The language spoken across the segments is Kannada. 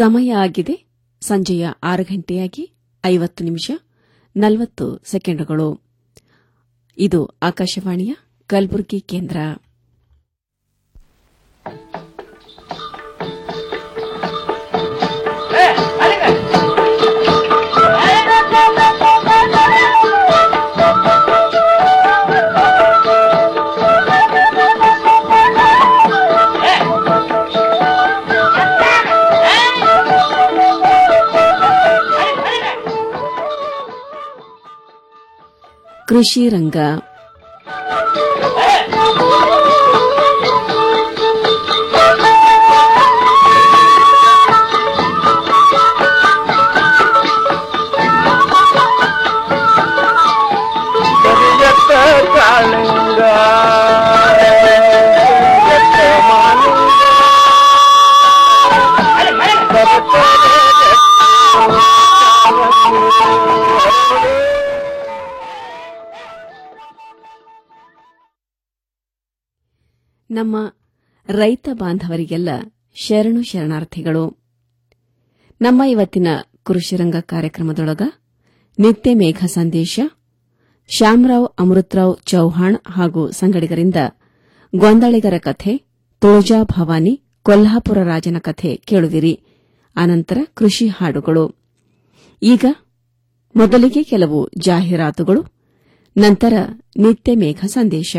ಸಮಯ ಆಗಿದೆ ಸಂಜೆಯ ಆರು ಗಂಟೆಯಾಗಿ ಐವತ್ತು ನಿಮಿಷ ನಲವತ್ತು ಸೆಕೆಂಡುಗಳು ಇದು ಆಕಾಶವಾಣಿಯ ಕಲಬುರಗಿ ಕೇಂದ್ರ ಕೃಷಿ ರಂಗ ಕರಿಯತ್ತ ಕಾಳಿಂಗ ಕರಿಯತ್ತ ಮಾಲಿಂಗ ನಮ್ಮ ರೈತ ಬಾಂಧವರಿಗೆಲ್ಲ ಶರಣು ಶರಣಾರ್ಥಿಗಳು ನಮ್ಮ ಇವತ್ತಿನ ಕೃಷಿರಂಗ ಕಾರ್ಯಕ್ರಮದೊಳಗ ನಿತ್ಯ ಮೇಘ ಸಂದೇಶ ಶ್ಯಾಮರಾವ್ ಅಮೃತರಾವ್ ಚೌಹಾಣ್ ಹಾಗೂ ಸಂಗಡಿಗರಿಂದ ಗೊಂದಳಿಗರ ಕಥೆ ತುಳಜಾ ಭವಾನಿ ಕೊಲ್ಹಾಪುರ ರಾಜನ ಕಥೆ ಕೇಳುವಿರಿ ಅನಂತರ ಕೃಷಿ ಹಾಡುಗಳು ಈಗ ಮೊದಲಿಗೆ ಕೆಲವು ಜಾಹೀರಾತುಗಳು ನಂತರ ನಿತ್ಯ ಮೇಘ ಸಂದೇಶ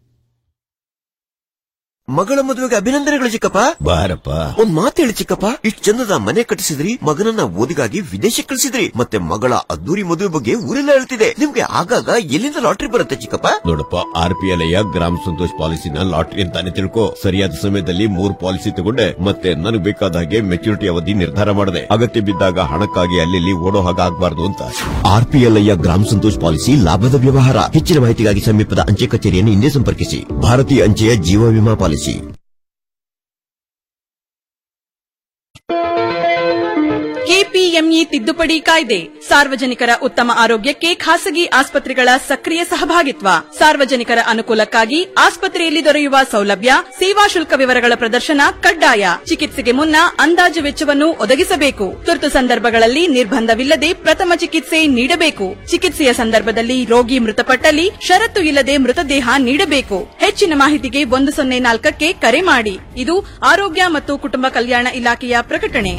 ಮಗಳ ಮದುವೆಗೆ ಅಭಿನಂದನೆಗಳು ಚಿಕ್ಕಪ್ಪ ಬಾರಪ್ಪ ಒಂದ್ ಮಾತು ಹೇಳಿ ಚಿಕ್ಕಪ್ಪ ಇಷ್ಟ್ ಚಂದದ ಮನೆ ಕಟ್ಟಿಸಿದ್ರಿ ಮಗನನ್ನ ಓದಿಗಾಗಿ ವಿದೇಶಕ್ಕೆ ಕಳಿಸಿದ್ರಿ ಮತ್ತೆ ಮಗಳ ಅದ್ದೂರಿ ಮದುವೆ ಬಗ್ಗೆ ಊರೆಲ್ಲ ಹೇಳ್ತಿದೆ ನಿಮ್ಗೆ ಆಗಾಗ ಎಲ್ಲಿಂದ ಲಾಟ್ರಿ ಬರುತ್ತೆ ಚಿಕ್ಕಪ್ಪ ನೋಡಪ್ಪ ಆರ್ ಪಿ ಎಲ್ ಗ್ರಾಮ ಸಂತೋಷ್ ಪಾಲಿಸಿನ ಲಾಟ್ರಿ ಅಂತಾನೆ ತಿಳ್ಕೊ ಸರಿಯಾದ ಸಮಯದಲ್ಲಿ ಮೂರ್ ಪಾಲಿಸಿ ತಗೊಂಡೆ ಮತ್ತೆ ನನಗೆ ಬೇಕಾದ ಹಾಗೆ ಮೆಚುರಿಟಿ ಅವಧಿ ನಿರ್ಧಾರ ಮಾಡಿದೆ ಅಗತ್ಯ ಬಿದ್ದಾಗ ಹಣಕ್ಕಾಗಿ ಅಲ್ಲಿ ಓಡೋ ಹಾಗೆ ಆಗ್ಬಾರ್ದು ಅಂತ ಆರ್ ಪಿ ಎಲ್ ಗ್ರಾಮ ಸಂತೋಷ್ ಪಾಲಿಸಿ ಲಾಭದ ವ್ಯವಹಾರ ಹೆಚ್ಚಿನ ಮಾಹಿತಿಗಾಗಿ ಸಮೀಪದ ಅಂಚೆ ಕಚೇರಿಯನ್ನು ಹಿಂದೆ ಸಂಪರ್ಕಿಸಿ ಭಾರತೀಯ ಅಂಚೆಯ ಜೀವ ವಿಮಾ ಪಾಲಿಸಿ ಕೆಪಿಎಂಇ ತಿದ್ದುಪಡಿ ಕಾಯ್ದೆ ಸಾರ್ವಜನಿಕರ ಉತ್ತಮ ಆರೋಗ್ಯಕ್ಕೆ ಖಾಸಗಿ ಆಸ್ಪತ್ರೆಗಳ ಸಕ್ರಿಯ ಸಹಭಾಗಿತ್ವ ಸಾರ್ವಜನಿಕರ ಅನುಕೂಲಕ್ಕಾಗಿ ಆಸ್ಪತ್ರೆಯಲ್ಲಿ ದೊರೆಯುವ ಸೌಲಭ್ಯ ಸೇವಾ ಶುಲ್ಕ ವಿವರಗಳ ಪ್ರದರ್ಶನ ಕಡ್ಡಾಯ ಚಿಕಿತ್ಸೆಗೆ ಮುನ್ನ ಅಂದಾಜು ವೆಚ್ಚವನ್ನು ಒದಗಿಸಬೇಕು ತುರ್ತು ಸಂದರ್ಭಗಳಲ್ಲಿ ನಿರ್ಬಂಧವಿಲ್ಲದೆ ಪ್ರಥಮ ಚಿಕಿತ್ಸೆ ನೀಡಬೇಕು ಚಿಕಿತ್ಸೆಯ ಸಂದರ್ಭದಲ್ಲಿ ರೋಗಿ ಮೃತಪಟ್ಟಲ್ಲಿ ಷರತ್ತು ಇಲ್ಲದೆ ಮೃತದೇಹ ನೀಡಬೇಕು ಹೆಚ್ಚಿನ ಮಾಹಿತಿಗೆ ಒಂದು ಸೊನ್ನೆ ನಾಲ್ಕಕ್ಕೆ ಕರೆ ಮಾಡಿ ಇದು ಆರೋಗ್ಯ ಮತ್ತು ಕುಟುಂಬ ಕಲ್ಯಾಣ ಇಲಾಖೆಯ ಪ್ರಕಟಣೆ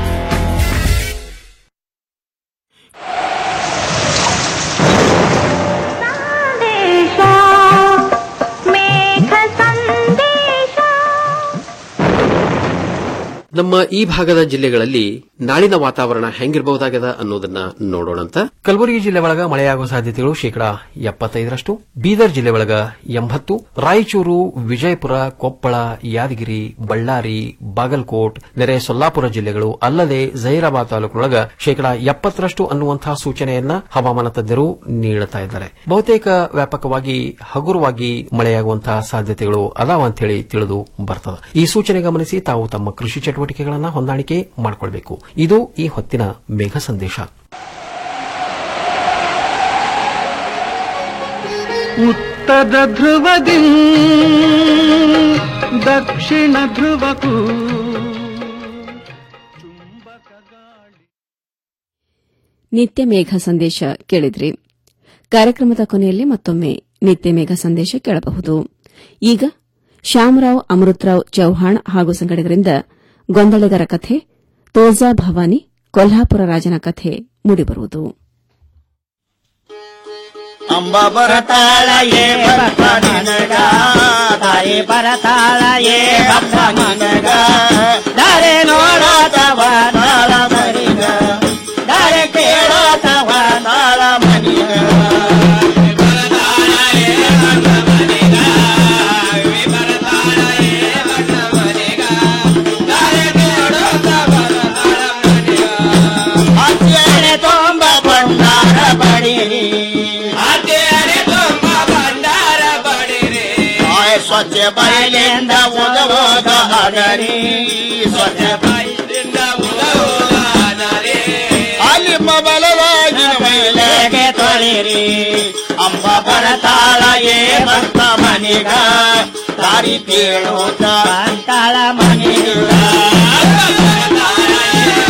ನಮ್ಮ ಈ ಭಾಗದ ಜಿಲ್ಲೆಗಳಲ್ಲಿ ನಾಳಿನ ವಾತಾವರಣ ಹೆಂಗಿರಬಹುದಾಗದ ಅನ್ನೋದನ್ನ ನೋಡೋಣಂತ ಕಲಬುರಗಿ ಜಿಲ್ಲೆ ಒಳಗ ಮಳೆಯಾಗುವ ಸಾಧ್ಯತೆಗಳು ಶೇಕಡಾ ಎಪ್ಪತ್ತೈದರಷ್ಟು ಬೀದರ್ ಜಿಲ್ಲೆ ಒಳಗ ಎಂಬತ್ತು ರಾಯಚೂರು ವಿಜಯಪುರ ಕೊಪ್ಪಳ ಯಾದಗಿರಿ ಬಳ್ಳಾರಿ ಬಾಗಲಕೋಟ್ ನೆರೆ ಸೊಲ್ಲಾಪುರ ಜಿಲ್ಲೆಗಳು ಅಲ್ಲದೆ ಜಹೀರಾಬಾದ್ ತಾಲೂಕಿನೊಳಗ ಶೇಕಡಾ ಎಪ್ಪತ್ತರಷ್ಟು ಅನ್ನುವಂತಹ ಸೂಚನೆಯನ್ನ ಹವಾಮಾನ ತಜ್ಞರು ನೀಡುತ್ತಾ ಇದ್ದಾರೆ ಬಹುತೇಕ ವ್ಯಾಪಕವಾಗಿ ಹಗುರವಾಗಿ ಮಳೆಯಾಗುವಂತಹ ಸಾಧ್ಯತೆಗಳು ಅದಾವ ಅಂತ ಹೇಳಿ ತಿಳಿದು ಬರ್ತದೆ ಈ ಸೂಚನೆ ಗಮನಿಸಿ ತಾವು ತಮ್ಮ ಕೃಷಿ ಚಟುವಟಿಕೆಗಳನ್ನು ಹೊಂದಾಣಿಕೆ ಮಾಡಿಕೊಳ್ಬೇಕು ಇದು ಈ ಹೊತ್ತಿನ ಮೇಘ ಸಂದೇಶ ಉತ್ತರ ಧ್ರುವದಿ ದಕ್ಷಿಣ ಧ್ರುವಕ್ಕೂ ನಿತ್ಯ ಮೇಘ ಸಂದೇಶ ಕೇಳಿದ್ರಿ ಕಾರ್ಯಕ್ರಮದ ಕೊನೆಯಲ್ಲಿ ಮತ್ತೊಮ್ಮೆ ನಿತ್ಯ ಮೇಘ ಸಂದೇಶ ಕೇಳಬಹುದು ಈಗ ಶ್ಯಾಮರಾವ್ ಅಮೃತರಾವ್ ಚೌಹಾಣ್ ಹಾಗೂ ಸಂಗಡಿಗರಿಂದ ಗೊಂದಳಿಗರ ಕಥೆ ತೋಜಾ ಭವಾನಿ ಕೊಲ್ಹಾಪುರ ರಾಜನ ಕಥೆ ಮೂಡಿಬರುವುದು ಅಂಬ ಬರತಾಳ ಏ ಭಕ್ತ ನಿನಗ ತಾಯಿ ಬರತಾಳ ಏ ಭಕ್ತ ನಿನಗ ದಾರೆ ನೋಡತವ ನಾಳ ಮನಿಗ ದಾರೆ ಕೇಳತವ ನಾಳ ಮನಿಗ ಅತ್ಯನೆ ತೊಂಬ ಭಂಡಾರ ಬಡಿರಿ ಅತ್ಯನೆ ತೊಂಬ ಭಂಡಾರ ಬಡಿರಿ ಸ್ವಚ್ಛ ಬಯಲಿಂದ ಉದವೋದ ಹಗರಿ ಸ್ವಚ್ಛ ಬಯಲಿಂದ ಉದವೋದ ಹಗರಿ ಅಲ್ಲಿ ಬಲವಾಗಿ ಮೈಲೆಗೆ ತೊಳಿರಿ ಅಂಬ ಬರತಾಳ ಏ ಭಕ್ತ ಮನಿಗ ದಾರಿ ಕೇಳೋತ ಅಂತಾಳ ಮನಿಗ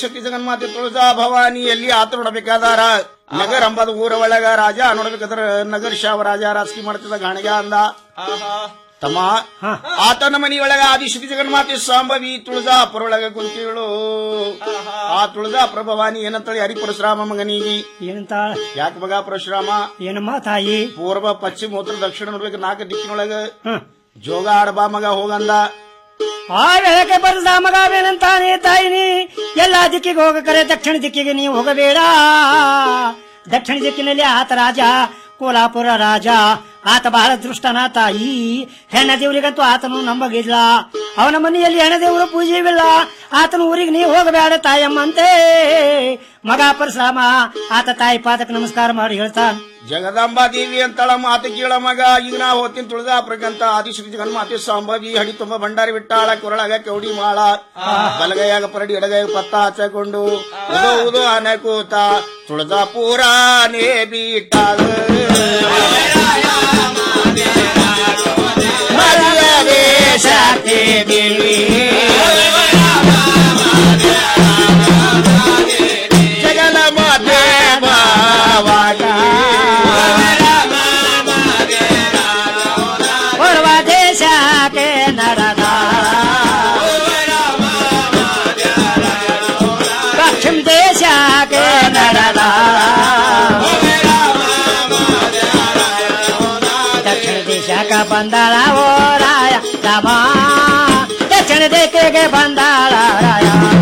ಆದಿಶಕ್ತಿ ಜಗನ್ಮಾತೆ ತುಳಜಾ ಭವಾನಿ ಎಲ್ಲಿ ಆತ ನೋಡಬೇಕಾದಾರ ನಗರ ಅಂಬದ ಊರ ಒಳಗ ರಾಜ ನೋಡ್ಬೇಕಾದ್ರ ನಗರ ಶಾವ ರಾಜ ರಾಜಕೀಯ ಮಾಡ್ತಿದ್ದ ಗಾಣಿಗ ಅಂದ ತಮ್ಮ ಆತನ ಮನೆಯೊಳಗ ಆದಿಶಕ್ತಿ ಜಗನ್ಮಾತೆ ಸಾಂಬವಿ ತುಳಜಾಪುರ ಒಳಗ ಕುಂತಿಳು ಆ ತುಳಜಾಪುರ ಭವಾನಿ ಏನಂತೇಳಿ ಹರಿ ಪರಶುರಾಮ ಮಗನಿಗೆ ಏನಂತ ಯಾಕೆ ಮಗ ಪರಶುರಾಮ ಏನಮ್ಮ ತಾಯಿ ಪೂರ್ವ ಪಶ್ಚಿಮ ಉತ್ತರ ದಕ್ಷಿಣ ನೋಡ್ಬೇಕು ನಾಲ್ಕು ದಿಕ್ಕಿನೊಳಗ ಜೋಗ ಆಡಬಾ ಮಗ ಹೋಗಂದ ಆ ವೇಳಕ್ಕೆ ಬರದ ಮಗವೇನಂತಾನೆ ತಾಯಿನಿ ಎಲ್ಲಾ ದಿಕ್ಕಿಗೆ ಹೋಗಕರೆ ದಕ್ಷಿಣ ದಿಕ್ಕಿಗೆ ನೀವು ಹೋಗಬೇಡ ದಕ್ಷಿಣ ದಿಕ್ಕಿನಲ್ಲಿ ಆತ ರಾಜ ಕೋಲಾಪುರ ರಾಜ ಆತ ಬಹಳ ದೃಷ್ಟನ ತಾಯಿ ಹೆಣ್ಣ ದೇವರಿಗಂತೂ ಆತನು ನಂಬಗಿಲ್ಲ ಅವನ ಮನೆಯಲ್ಲಿ ಹೆಣ್ಣ ದೇವರು ಪೂಜೆವಿಲ್ಲ ಆತನ ಊರಿಗೆ ನೀವು ಹೋಗಬೇಡ ತಾಯಮ್ಮಂತೆ ಮಗ ಪರಶುರಾಮ ಆತ ತಾಯಿ ಪಾದಕ್ಕೆ ನಮಸ್ಕಾರ ಮಾಡಿ ಹೇಳ್ತಾನ ಜಗದಾಂಬಾ ದೇವಿ ಅಂತಳ ಮಾತು ಕೇಳ ಮಗ ಈಗ ನಾ ಹೋಗ್ತೀನಿ ತುಳಜಾಪುರಕ್ಕಂತ ಆದಿಶ್ರೀ ಜಗನ್ಮಾತೆ ಸಾಂಬವಿ ಹಡಿ ತುಂಬ ಭಂಡಾರಿ ಬಿಟ್ಟಾಳ ಕೊರಳಾಗ ಕೌಡಿ ಮಾಳ ಬಲಗೈಯಾಗ ಪರಡಿ ಎಡಗೈಯಾಗ ಪತ್ತ ಹಚ್ಚಕೊಂಡು ಉದೋ ಉದೋ ಆನೆ ಕೂತ ತುಳಜಾಪುರಾನೇ ಬಿಟ್ಟಾಳ ಮರ್ಯಾದೆ ಶಾಂತಿ ದೇವಿ ಜಗಲ ಮಾತೆ ಭಾವಾಗಿ ಪೂರ್ವ ದೇಶಕ್ಕೆ ನರದ ಪಶ್ಚಿಮ ದೇಶಕ್ಕೆ ನರದ ದಕ್ಷಿಣ ದೇಶಕ್ಕೆ ಬಂದಾಳ ಓ ರಾಯ ರಾಮ ದಕ್ಷಿಣ ದೇಶಕ್ಕೆ ಬಂದಾಳ ರಾಯ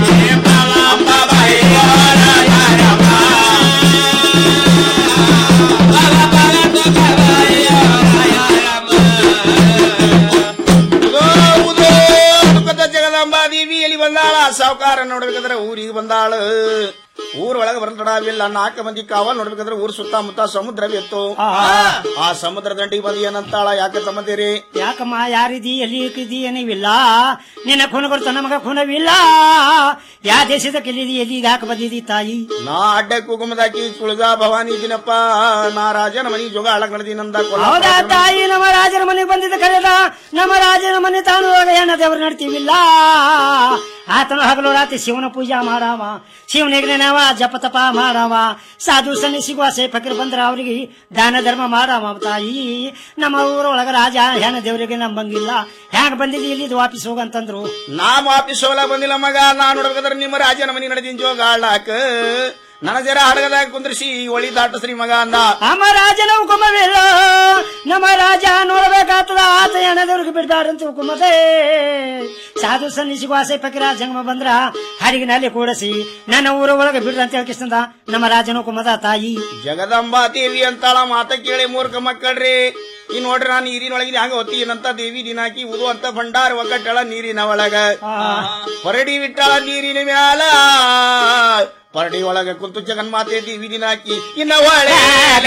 ಜಗದಾಂಬಾ ದೇವಿ ಎಲ್ಲಿ ಬಂದಾಳ ಸಾವುಕಾರ ನೋಡ್ಬೇಕಾದ್ರೆ ಊರಿಗೆ ಬಂದಾಳ ಊರ್ ಒಳಗೆ ಬರತಡಾವಿಲ್ಲ ನಾಲ್ಕು ಮಂದಿ ಕಾವ ನೋಡ್ಬೇಕಾದ್ರೆ ಊರ್ ಸುತ್ತಮುತ್ತ ಸಮುದ್ರವಿತ್ತು ಆ ಸಮುದ್ರ ದಂಡಿಗೆ ಬಂದು ಏನಂತಾಳ ಯಾಕೆ ತಮ್ಮದಿರಿ ಯಾಕಮ್ಮ ಯಾರಿದಿ ಎಲ್ಲಿ ಇಕ್ಕಿದಿ ಏನಿವಿಲ್ಲ ನಿನ್ನ ಖುನ ಕೊಡ್ತ ನಮಗ ಖುನವಿಲ್ಲ ಯಾ ದೇಶದ ಕೆಲ್ಲಿದಿ ಎಲ್ಲಿ ಯಾಕೆ ಬಂದಿದಿ ತಾಯಿ ನಾ ಅಡ್ಡ ಕುಗುಮದಾಕಿ ತುಳಜಾ ಭವಾನಿ ಇದ್ದೀನಪ್ಪ ನಾ ರಾಜನ ಮನಿ ಜೋಗ ಆಳಕ್ ನಡೆದೀನಂದ ಹೌದಾ ತಾಯಿ ನಮ್ಮ ರಾಜನ ಮನೆಗೆ ಬಂದಿದ್ದ ಕರೆದ ನಮ್ಮ ರಾಜನ ಮನೆ ತಾನು ಹೆಣ್ಣ ದೇವರು ನಡ್ತೀವಿಲ್ಲ ಆತನು ಹಗಲು ರಾತ್ರಿ ಶಿವನ ಪೂಜಾ ಮಾಡಾವ ಶಿವನಿಗೆ ನಾವ ಜಪ ತಪ ಮಾಡಾವ ಸಾಧು ಸನ್ನಿಸಿಗುವ ಸೇಪಕರು ಬಂದ್ರ ಅವ್ರಿಗೆ ದಾನ ಧರ್ಮ ಮಾಡಾವ ತಾಯಿ ನಮ್ಮ ಊರೊಳಗ ರಾಜ ಹೆಣ್ಣ ದೇವರಿಗೆ ನಂಬಂಗಿಲ್ಲ ಹ್ಯಾಂಗ ಬಂದಿದ್ದು ಇಲ್ಲಿ ವಾಪಸ್ ಹೋಗಂತಂದ್ರು ನಾ ವಾಪಿಸ್ ಹೋಗ್ಲಾ ಬಂದಿಲ್ಲ ಮಗ ನಾ ನೋಡ್ಬೇಕಾದ್ರೆ ನಿಮ್ಮ ರಾಜನ ಮನಿ ನಡೆದೀನಿ ಜೋಗ ಆಳಾಕ ನನ್ನ ಜರ ಹಡಗದಾಗ ಕುಂದ್ರಿಸಿ ಒಳಿ ದಾಟಸ್ರಿ ಮಗ ಅಂದ ನಮ್ಮ ರಾಜನ ಹುಕುಮವಿಲ್ಲ ನಮ್ಮ ರಾಜ ನೋಡ್ಬೇಕಾಗ್ತದ ಆತ ಹೆಣ್ಣದವ್ರಿಗೆ ಬಿಡ್ದಾರಂತ ಹುಕುಮದೆ ಸಾಧು ಸನ್ನಿಸಿಗೂ ಆಸೆ ಪಕಿರ ಜಂಗಮ ಬಂದ್ರ ಹರಿಗಿನಲ್ಲಿ ಕೂಡಿಸಿ ನನ್ನ ಊರ ಒಳಗೆ ಬಿಡ್ರ ಅಂತ ಹೇಳ್ಕಿಸ್ತಂದ ನಮ್ಮ ರಾಜನ ಹುಕುಮದ ತಾಯಿ ಜಗದಂಬಾ ದೇವಿ ಅಂತಾಳ ಮಾತ ಕೇಳಿ ಮೂರ್ಖ ಮಕ್ಕಳ್ರಿ ಈ ನೋಡ್ರಿ ನಾನು ನೀರಿನೊಳಗೆ ಹಂಗ ಹೊತ್ತೀನಂತ ದೇವಿ ದಿನಾಕಿ ಉದು ಅಂತ ಭಂಡಾರ ಒಗ್ಗಟ್ಟಳ ನೀರಿನ ಒಳಗ ಪರಡಿ ಬಿಟ್ಟಾಳ ನೀರಿನ ಮ್ಯಾಲ ಪರಡಿ ಒಳಗ ಕುಂತು ಜಗನ್ಮಾತೆ ದೇವಿ ದಿನಾಕಿ ಇನ್ನ ಒಳೆ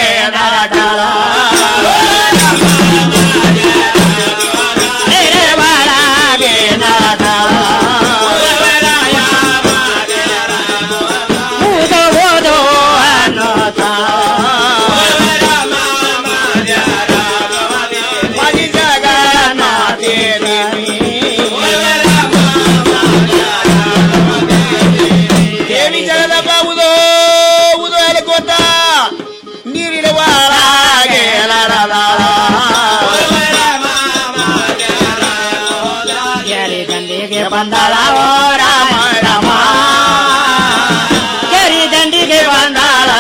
ಓದೋ ಓದೋ ಅನ್ನೋತ ದೇವಿ ಜಗದಪ್ಪ ಉದೋ ಉದೋ ಎಲಕೋತ ನೀರಿನ ಒಳಗೆ ಕೆರೆ ದಂಡಿಗೆ ಬಂದಾಳ ಓ ರಾಮ ರಾಮ ಕೆರೆ ದಂಡಿಗೆ ಬಂದಾಳ